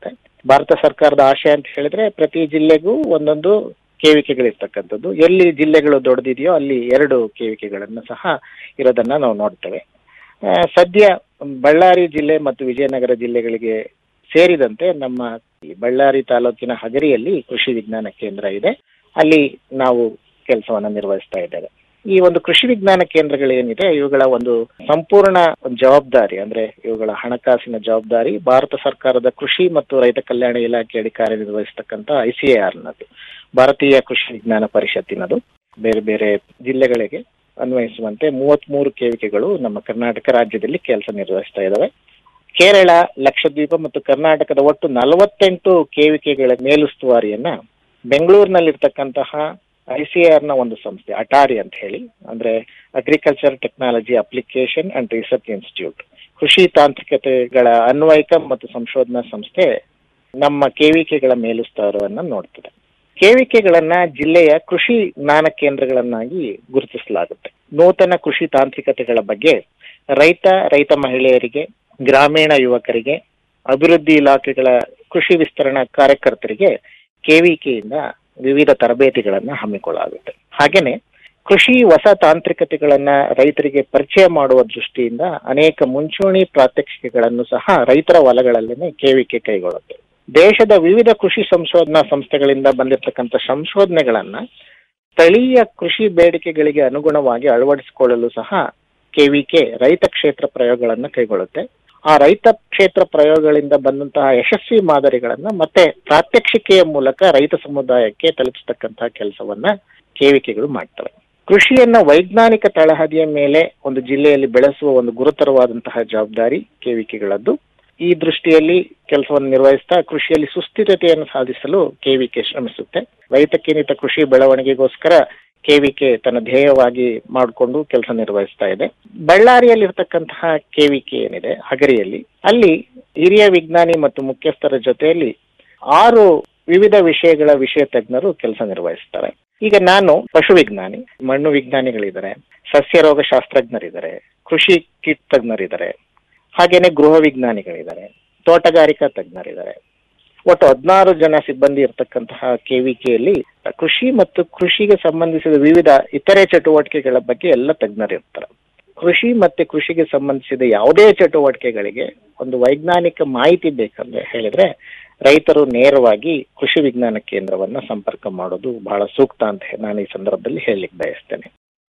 ಭಾರತ ಸರ್ಕಾರದ ಆಶಯ ಅಂತ ಹೇಳಿದ್ರೆ ಪ್ರತಿ ಜಿಲ್ಲೆಗೂ ಒಂದೊಂದು ಕೇವಿಕೆಗಳಿರ್ತಕ್ಕಂಥದ್ದು ಎಲ್ಲಿ ಜಿಲ್ಲೆಗಳು ದೊಡ್ಡದಿದೆಯೋ ಅಲ್ಲಿ ಎರಡು ಕೇವಿಕೆಗಳನ್ನು ಸಹ ಇರೋದನ್ನ ನಾವು ನೋಡ್ತೇವೆ ಆ, ಸದ್ಯ ಬಳ್ಳಾರಿ ಜಿಲ್ಲೆ ಮತ್ತು ವಿಜಯನಗರ ಜಿಲ್ಲೆಗಳಿಗೆ ಸೇರಿದಂತೆ ನಮ್ಮ ಈ ಬಳ್ಳಾರಿ ತಾಲೂಕಿನ ಹಗರಿಯಲ್ಲಿ ಕೃಷಿ ವಿಜ್ಞಾನ ಕೇಂದ್ರ ಇದೆ ಅಲ್ಲಿ ನಾವು ಕೆಲಸವನ್ನ ನಿರ್ವಹಿಸ್ತಾ ಇದ್ದೇವೆ ಈ ಒಂದು ಕೃಷಿ ವಿಜ್ಞಾನ ಕೇಂದ್ರಗಳೇನಿದೆ ಇವುಗಳ ಒಂದು ಸಂಪೂರ್ಣ ಒಂದು ಜವಾಬ್ದಾರಿ ಅಂದ್ರೆ ಇವುಗಳ ಹಣಕಾಸಿನ ಜವಾಬ್ದಾರಿ ಭಾರತ ಸರ್ಕಾರದ ಕೃಷಿ ಮತ್ತು ರೈತ ಕಲ್ಯಾಣ ಇಲಾಖೆಯಡಿ ಕಾರ್ಯನಿರ್ವಹಿಸತಕ್ಕಂತ ಐ ಸಿ ಆರ್ ನದು ಭಾರತೀಯ ಕೃಷಿ ವಿಜ್ಞಾನ ಪರಿಷತ್ತಿನದು ಬೇರೆ ಬೇರೆ ಜಿಲ್ಲೆಗಳಿಗೆ ಅನ್ವಯಿಸುವಂತೆ ಮೂವತ್ಮೂರು ಕೇವಿಕೆಗಳು ನಮ್ಮ ಕರ್ನಾಟಕ ರಾಜ್ಯದಲ್ಲಿ ಕೆಲಸ ನಿರ್ವಹಿಸ್ತಾ ಇದ್ದಾವೆ ಕೇರಳ ಲಕ್ಷದ್ವೀಪ ಮತ್ತು ಕರ್ನಾಟಕದ ಒಟ್ಟು ನಲವತ್ತೆಂಟು ಕೇವಿಕೆಗಳ ಮೇಲುಸ್ತುವಾರಿಯನ್ನ ಬೆಂಗಳೂರಿನಲ್ಲಿರ್ತಕ್ಕಂತಹ ಐ ಸಿ ಆರ್ ನ ಒಂದು ಸಂಸ್ಥೆ ಅಟಾರಿ ಅಂತ ಹೇಳಿ ಅಂದ್ರೆ agriculture technology application and research institute ಕೃಷಿ ತಾಂತ್ರಿಕತೆಗಳ ಅನ್ವಯಿಕ ಮತ್ತು ಸಂಶೋಧನಾ ಸಂಸ್ಥೆ ನಮ್ಮ ಕೇವಿಕೆಗಳ ಮೇಲುಸ್ತುವಾರವನ್ನ ನೋಡ್ತದೆ ಕೇವಿಕೆಗಳನ್ನ ಜಿಲ್ಲೆಯ ಕೃಷಿ ಜ್ಞಾನ ಕೇಂದ್ರಗಳನ್ನಾಗಿ ಗುರುತಿಸಲಾಗುತ್ತೆ ನೂತನ ಕೃಷಿ ತಾಂತ್ರಿಕತೆಗಳ ಬಗ್ಗೆ ರೈತ ರೈತ ಮಹಿಳೆಯರಿಗೆ ಗ್ರಾಮೀಣ ಯುವಕರಿಗೆ ಅಭಿವೃದ್ಧಿ ಇಲಾಖೆಗಳ ಕೃಷಿ ವಿಸ್ತರಣಾ ಕಾರ್ಯಕರ್ತರಿಗೆ ಕೆವಿಕೆಯಿಂದ ವಿವಿಧ ತರಬೇತಿಗಳನ್ನ ಹಮ್ಮಿಕೊಳ್ಳಲಾಗುತ್ತೆ ಹಾಗೇನೆ ಕೃಷಿ ಹೊಸ ತಾಂತ್ರಿಕತೆಗಳನ್ನ ರೈತರಿಗೆ ಪರಿಚಯ ಮಾಡುವ ದೃಷ್ಟಿಯಿಂದ ಅನೇಕ ಮುಂಚೂಣಿ ಪ್ರಾತ್ಯಕ್ಷಿಕೆಗಳನ್ನು ಸಹ ರೈತರ ಹೊಲಗಳಲ್ಲೇನೆ ಕೆವಿಕೆ ಕೈಗೊಳ್ಳುತ್ತೆ ದೇಶದ ವಿವಿಧ ಕೃಷಿ ಸಂಶೋಧನಾ ಸಂಸ್ಥೆಗಳಿಂದ ಬಂದಿರತಕ್ಕಂಥ ಸಂಶೋಧನೆಗಳನ್ನ ಸ್ಥಳೀಯ ಕೃಷಿ ಬೇಡಿಕೆಗಳಿಗೆ ಅನುಗುಣವಾಗಿ ಅಳವಡಿಸಿಕೊಳ್ಳಲು ಸಹ ಕೆವಿಕೆ ರೈತ ಕ್ಷೇತ್ರ ಪ್ರಯೋಗಗಳನ್ನ ಕೈಗೊಳ್ಳುತ್ತೆ ಆ ರೈತ ಕ್ಷೇತ್ರ ಪ್ರಯೋಗಗಳಿಂದ ಬಂದಂತಹ ಯಶಸ್ವಿ ಮಾದರಿಗಳನ್ನ ಮತ್ತೆ ಪ್ರಾತ್ಯಕ್ಷಿಕೆಯ ಮೂಲಕ ರೈತ ಸಮುದಾಯಕ್ಕೆ ತಲುಪಿಸ್ತಕ್ಕಂತಹ ಕೆಲಸವನ್ನ ಕೆವಿಕೆಗಳು ಮಾಡ್ತವೆ ಕೃಷಿಯನ್ನ ವೈಜ್ಞಾನಿಕ ತಳಹದಿಯ ಮೇಲೆ ಒಂದು ಜಿಲ್ಲೆಯಲ್ಲಿ ಬೆಳೆಸುವ ಒಂದು ಗುರುತರವಾದಂತಹ ಜವಾಬ್ದಾರಿ ಕೆವಿಕೆಗಳದ್ದು ಈ ದೃಷ್ಟಿಯಲ್ಲಿ ಕೆಲಸವನ್ನು ನಿರ್ವಹಿಸ್ತಾ ಕೃಷಿಯಲ್ಲಿ ಸುಸ್ಥಿರತೆಯನ್ನು ಸಾಧಿಸಲು ಕೆವಿಕೆ ಶ್ರಮಿಸುತ್ತೆ ರೈತ ಕೇಂದ್ರಿತ ಕೃಷಿ ಬೆಳವಣಿಗೆಗೋಸ್ಕರ ಕೆವಿಕೆ ತನ್ನ ಧ್ಯೇಯವಾಗಿ ಮಾಡಿಕೊಂಡು ಕೆಲಸ ನಿರ್ವಹಿಸ್ತಾ ಇದೆ ಬಳ್ಳಾರಿಯಲ್ಲಿರ್ತಕ್ಕಂತಹ ಕೆವಿಕೆ ಏನಿದೆ ಹಗರಿಯಲ್ಲಿ ಅಲ್ಲಿ ಹಿರಿಯ ವಿಜ್ಞಾನಿ ಮತ್ತು ಮುಖ್ಯಸ್ಥರ ಜೊತೆಯಲ್ಲಿ ಆರು ವಿವಿಧ ವಿಷಯಗಳ ವಿಷಯ ತಜ್ಞರು ಕೆಲಸ ನಿರ್ವಹಿಸ್ತಾರೆ ಈಗ ನಾನು ಪಶು ವಿಜ್ಞಾನಿ ಮಣ್ಣು ವಿಜ್ಞಾನಿಗಳಿದ್ದಾರೆ ಸಸ್ಯ ರೋಗ ಶಾಸ್ತ್ರಜ್ಞರಿದ್ದಾರೆ ಕೃಷಿ ಕೀಟ ತಜ್ಞರಿದ್ದಾರೆ ಹಾಗೇನೆ ಗೃಹ ವಿಜ್ಞಾನಿಗಳಿದ್ದಾರೆ ತೋಟಗಾರಿಕಾ ತಜ್ಞರಿದ್ದಾರೆ ಒಟ್ಟು ಹದಿನಾರು ಜನ ಸಿಬ್ಬಂದಿ ಇರತಕ್ಕಂತಹ ಕೆವಿಕೆಯಲ್ಲಿ ಕೃಷಿ ಮತ್ತು ಕೃಷಿಗೆ ಸಂಬಂಧಿಸಿದ ವಿವಿಧ ಇತರೆ ಚಟುವಟಿಕೆಗಳ ಬಗ್ಗೆ ಎಲ್ಲ ತಜ್ಞರಿರ್ತಾರೆ ಕೃಷಿ ಮತ್ತೆ ಕೃಷಿಗೆ ಸಂಬಂಧಿಸಿದ ಯಾವುದೇ ಚಟುವಟಿಕೆಗಳಿಗೆ ಒಂದು ವೈಜ್ಞಾನಿಕ ಮಾಹಿತಿ ಬೇಕಂದ್ರೆ ಹೇಳಿದ್ರೆ ರೈತರು ನೇರವಾಗಿ ಕೃಷಿ ವಿಜ್ಞಾನ ಕೇಂದ್ರವನ್ನ ಸಂಪರ್ಕ ಮಾಡೋದು ಬಹಳ ಸೂಕ್ತ ಅಂತ ನಾನು ಈ ಸಂದರ್ಭದಲ್ಲಿ ಹೇಳಲಿಕ್ಕೆ ಬಯಸ್ತೇನೆ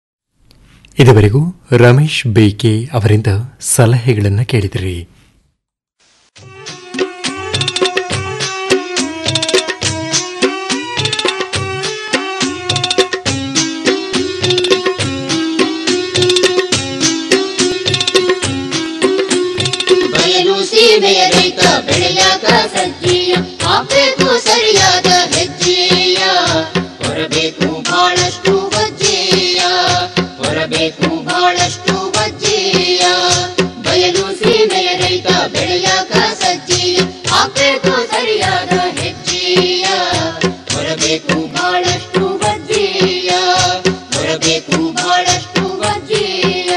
ಇದುವರೆಗೂ ರಮೇಶ್ ಬೇಕೆ ಅವರಿಂದ ಸಲಹೆಗಳನ್ನು ಕೇಳಿದಿರಿ ಬಯಲು ಸೀಮೆಯ ರೈತ ಬೆಳೆಯಾಕ ಸಜ್ಜೀಯ ಹಾಕ್ಬೇಕು ಸರಿಯಾದ ಹೆಜ್ಜೆಯ ಹೊರಬೇಕು ಬಹಳಷ್ಟು ವಜ್ಜೆಯ ಹೊರಬೇಕು ಬಹಳಷ್ಟು ವಜ್ಜೆಯ ಬಯಲು ಸೀಮೆಯ ರೈತ ಬೆಳೆಯಾಕ ಸಜ್ಜೀಯ ಹಾಕ್ಬೇಕು ಸರಿಯಾದ ಹೆಜ್ಜೆಯ ಹೊರಬೇಕು ಬಹಳಷ್ಟು ವಜ್ಜೆಯ ಹೊರಬೇಕು ಬಹಳಷ್ಟು ವಜ್ಜೆಯ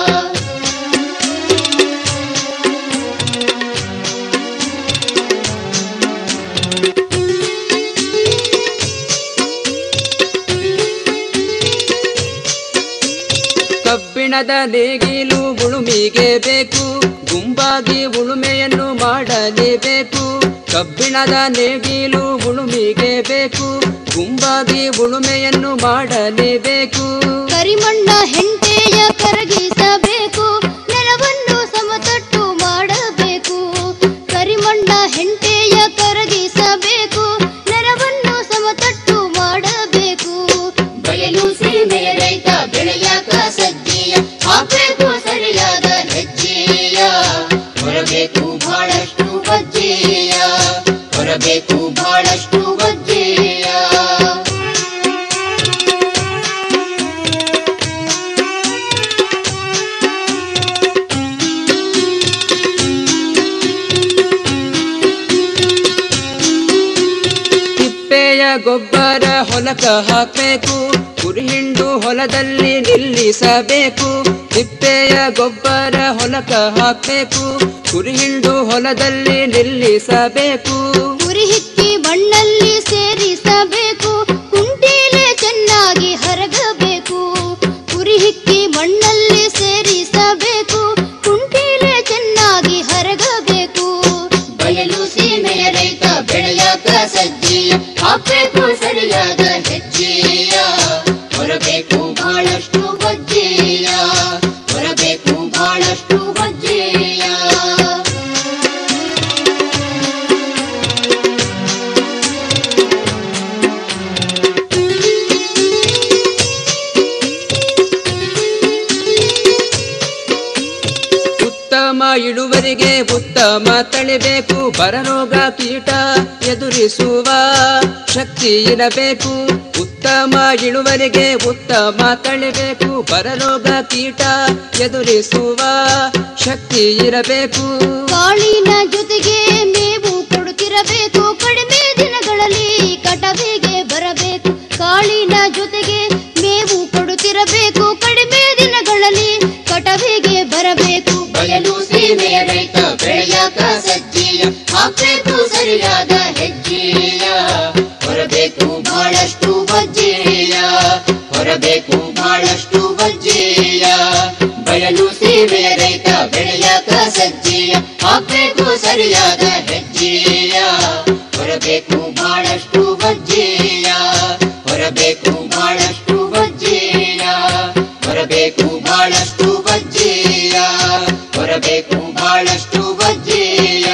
ಕಬ್ಬಿಣದ ನೇಗಿಲು ಉಳುಮಿಗೆ ಬೇಕು ಗುಂಪಾಗಿ ಉಳುಮೆಯನ್ನು ಮಾಡಲೇಬೇಕು ಕಬ್ಬಿಣದ ನೇಗಿಲು ಉಳುಮಿಗೆ ಬೇಕು ಗುಂಪಾಗಿ ಉಳುಮೆಯನ್ನು ಮಾಡಲೇಬೇಕು ಕರಿಮಣ್ಣ ಹೆಂಟೆಯ ಕರಗಿಸಬೇಕು ನೆಲವನ್ನು ಸಮತಟ್ಟು ಮಾಡಬೇಕು ಕರಿಮಣ್ಣ ಹೆಂಟೆಯ ಕರಗಿಸಬೇಕು ನೆಲವನ್ನು ಸಮತಟ್ಟು ಮಾಡಬೇಕು ಬಯಲು ಸೀಮೆಯ ರೈತ ಬೆಳೆಯಾಕ ಸಜ್ಜೀಯ ಹಾಕ್ಬೇಕು ಸರಿಯಾದ ಹೆಜ್ಜೆಯ ಹೊರಬೇಕು ಬಹಳಷ್ಟು ವಜ್ಜೆಯ ಹೊರಬೇಕು ಬಹಳಷ್ಟು ವಜ್ಜೆಯ ತಿಪ್ಪೆಯ ಗೊಬ್ಬರ ಹೊಲಕ ಹಾಕಬೇಕು ಕುರಿಹಿಂಡು ಹೊಲದಲ್ಲಿ ನಿಲ್ಲಿಸಬೇಕು ತಿಪ್ಪೆಯ ಗೊಬ್ಬರ ಹೊಲಕ ಹಾಕಬೇಕು ಕುರಿಹಿಂಡು ಹೊಲದಲ್ಲಿ ನಿಲ್ಲಿಸಬೇಕು ಇಳುವರಿಗೆ ಉತ್ತಮ ತಳಿಬೇಕು ಬರರೋಗ ಕೀಟ ಎದುರಿಸುವ ಶಕ್ತಿ ಇರಬೇಕು ಉತ್ತಮ ಇಳುವರಿಗೆ ಉತ್ತಮ ತಳಿಬೇಕು ಬರರೋಗ ಕೀಟ ಎದುರಿಸುವ ಶಕ್ತಿ ಇರಬೇಕು ಕಾಳಿನ ಜೊತೆಗೆ ಮೇವು ಕೊಡುತ್ತಿರಬೇಕು ಕಡಿಮೆ ದಿನಗಳಲ್ಲಿ ಕಟವಿಗೆ ಬರಬೇಕು ಕಾಳಿನ ಜೊತೆಗೆ ಮೇವು ಕೊಡುತ್ತಿರಬೇಕು ಕಡಿಮೆ ದಿನಗಳಲ್ಲಿ ಕಟವಿಗೆ ಬರಬೇಕು ಬಯಲು ಸೀಮೆಯ ರೈತ ಬೆಳೆಯಾಕ ಸಜ್ಜೀಯ ಹಾಕ್ಬೇಕು ಸರಿಯಾದ ಹೆಜ್ಜೆಯ ಹೊರಬೇಕು ಬಹಳಷ್ಟು ಬಜ್ಜೆಯ ಹೊರಬೇಕು ಬಹಳಷ್ಟು ಬಜ್ಜೆಯ ಬಯಲು ಸೀಮೆಯ ರೈತ ಬೆಳೆಯಾಕ ಸಜ್ಜೀಯ ಹಾಕ್ಬೇಕು ಸರಿಯಾದ ಹೆಜ್ಜೆಯ ಹೊರಬೇಕು ಬಹಳಷ್ಟು ಬಜ್ಜೆಯ ಹೊರಬೇಕು ಬಹಳಷ್ಟು ಬಜ್ಜೆಯ ಹೊರಬೇಕು ಬಹಳಷ್ಟು ಬಜ್ಜೆಯ ಹೊರಬೇಕು ಬಹಳಷ್ಟು ಬಜ್ಜೆಯ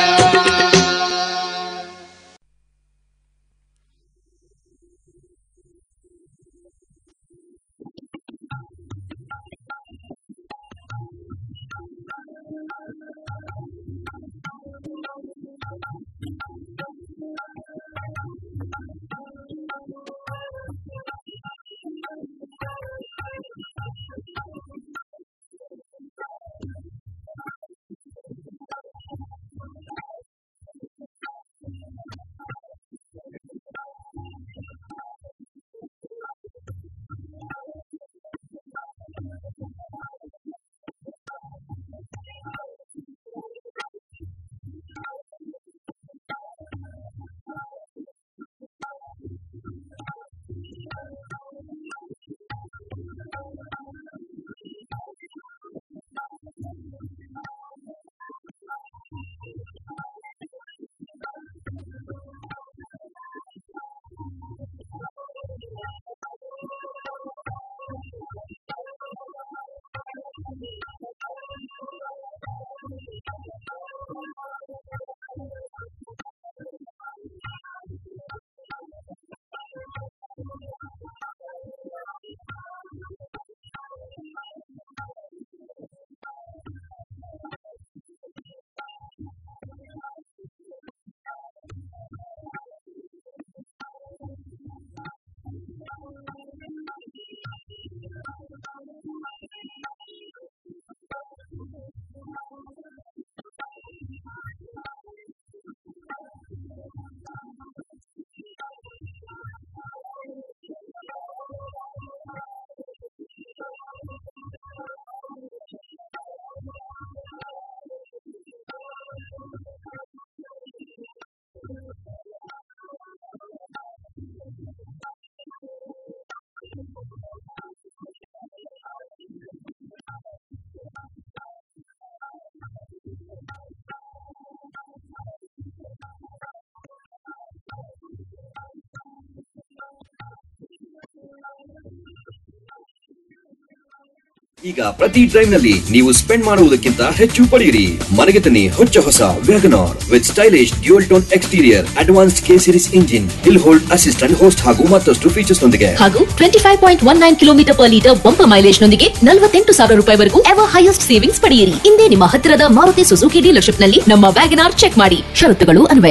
ಈಗ ಪ್ರತಿ ಡ್ರೈವ್ ನಲ್ಲಿ ನೀವು ಸ್ಪೆಂಡ್ ಮಾಡುವುದಕ್ಕಿಂತ ಹೆಚ್ಚು ಪಡೆಯಿರಿ ಮನೆಗೆ ತನ್ನಿ ಹೊಚ್ಚ ಹೊಸ Wagon R with stylish dual tone exterior advance K series engine hill hold assistant host ಹಾಗೂ ಮತ್ತಷ್ಟು ಫೀಚರ್ಸ್ ನೊಂದಿಗೆ ಹಾಗೂ twenty five point one nine kilometre per litre bumper mileage ನೊಂದಿಗೆ ನಲವತ್ತೆಂಟು ಸಾವಿರ ರೂಪಾಯಿವರೆಗೂ ಎವರ್ ಹೈಯೆಸ್ಟ್ ಸೇವಿಂಗ್ಸ್ ಪಡೆಯಿರಿ ಇಂದೇ ನಿಮ್ಮ ಹತ್ತಿರದ ಮಾರುತಿ ಸುಜುಕಿ ಡೀಲರ್ಶಿಪ್ ನಲ್ಲಿ ನಮ್ಮ ವ್ಯಾಗನಾರ್ ಚೆಕ್ ಮಾಡಿ ಷರತ್ತುಗಳು ಅನ್ವಯ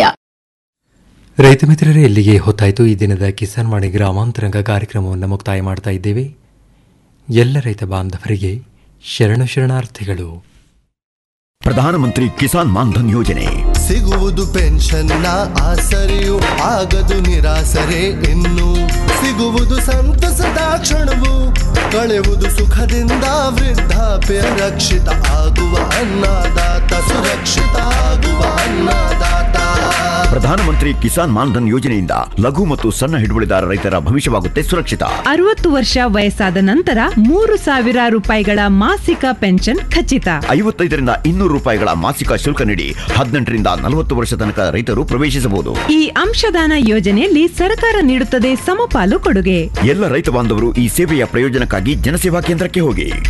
ರೈತ ಮಿತ್ರರೇ ಇಲ್ಲಿಗೆ ಹೊತ್ತಾಯಿತು ಈ ದಿನದ ಕಿಸಾನ್ ವಾಣಿ ಗ್ರಾಮಾಂತರಂಗ ಕಾರ್ಯಕ್ರಮವನ್ನು ಮುಕ್ತಾಯ ಮಾಡ್ತಾ ಇದ್ದೇವೆ ಎಲ್ಲ ರೈತ ಬಾಂಧವರಿಗೆ ಶರಣ ಶರಣಾರ್ಥಿಗಳು ಪ್ರಧಾನಮಂತ್ರಿ ಕಿಸಾನ್ ಮಾನ್ಧನ್ ಯೋಜನೆ ಸಿಗುವುದು ಪೆನ್ಷನ್ನ ಆಸರೆಯು ಆಗದು ನಿರಾಸರೆ ಇನ್ನು ಸಿಗುವುದು ಸಂತಸದ ಕ್ಷಣವು ಕಳೆಯುವುದು ಸುಖದಿಂದ ವೃದ್ಧಾಪ್ಯ ರಕ್ಷಿತ ಆಗುವ ಅನ್ನದಾತ ಸುರಕ್ಷಿತ ಆಗುವ ಅನ್ನದಾತ ಪ್ರಧಾನಮಂತ್ರಿ ಕಿಸಾನ್ ಮಾನ್ಧನ್ ಯೋಜನೆಯಿಂದ ಲಘು ಮತ್ತು ಸಣ್ಣ ಹಿಡುವಳಿದಾರ ರೈತರ ಭವಿಷ್ಯವಾಗುತ್ತೆ ಸುರಕ್ಷಿತ ಅರವತ್ತು ವರ್ಷ ವಯಸ್ಸಾದ ನಂತರ ಮೂರು ಸಾವಿರ ರೂಪಾಯಿಗಳ ಮಾಸಿಕ ಪೆನ್ಷನ್ ಖಚಿತ ಐವತ್ತೈದರಿಂದ ಇನ್ನೂರು ರೂಪಾಯಿಗಳ ಮಾಸಿಕ ಶುಲ್ಕ ನೀಡಿ ಹದಿನೆಂಟರಿಂದ ನಲವತ್ತು ವರ್ಷ ತನಕ ರೈತರು ಪ್ರವೇಶಿಸಬಹುದು ಈ ಅಂಶದಾನ ಯೋಜನೆಯಲ್ಲಿ ಸರ್ಕಾರ ನೀಡುತ್ತದೆ ಸಮಪಾಲು ಕೊಡುಗೆ ಎಲ್ಲ ರೈತ ಬಾಂಧವರು ಈ ಸೇವೆಯ ಪ್ರಯೋಜನಕ್ಕಾಗಿ ಜನಸೇವಾ ಕೇಂದ್ರಕ್ಕೆ ಹೋಗಿ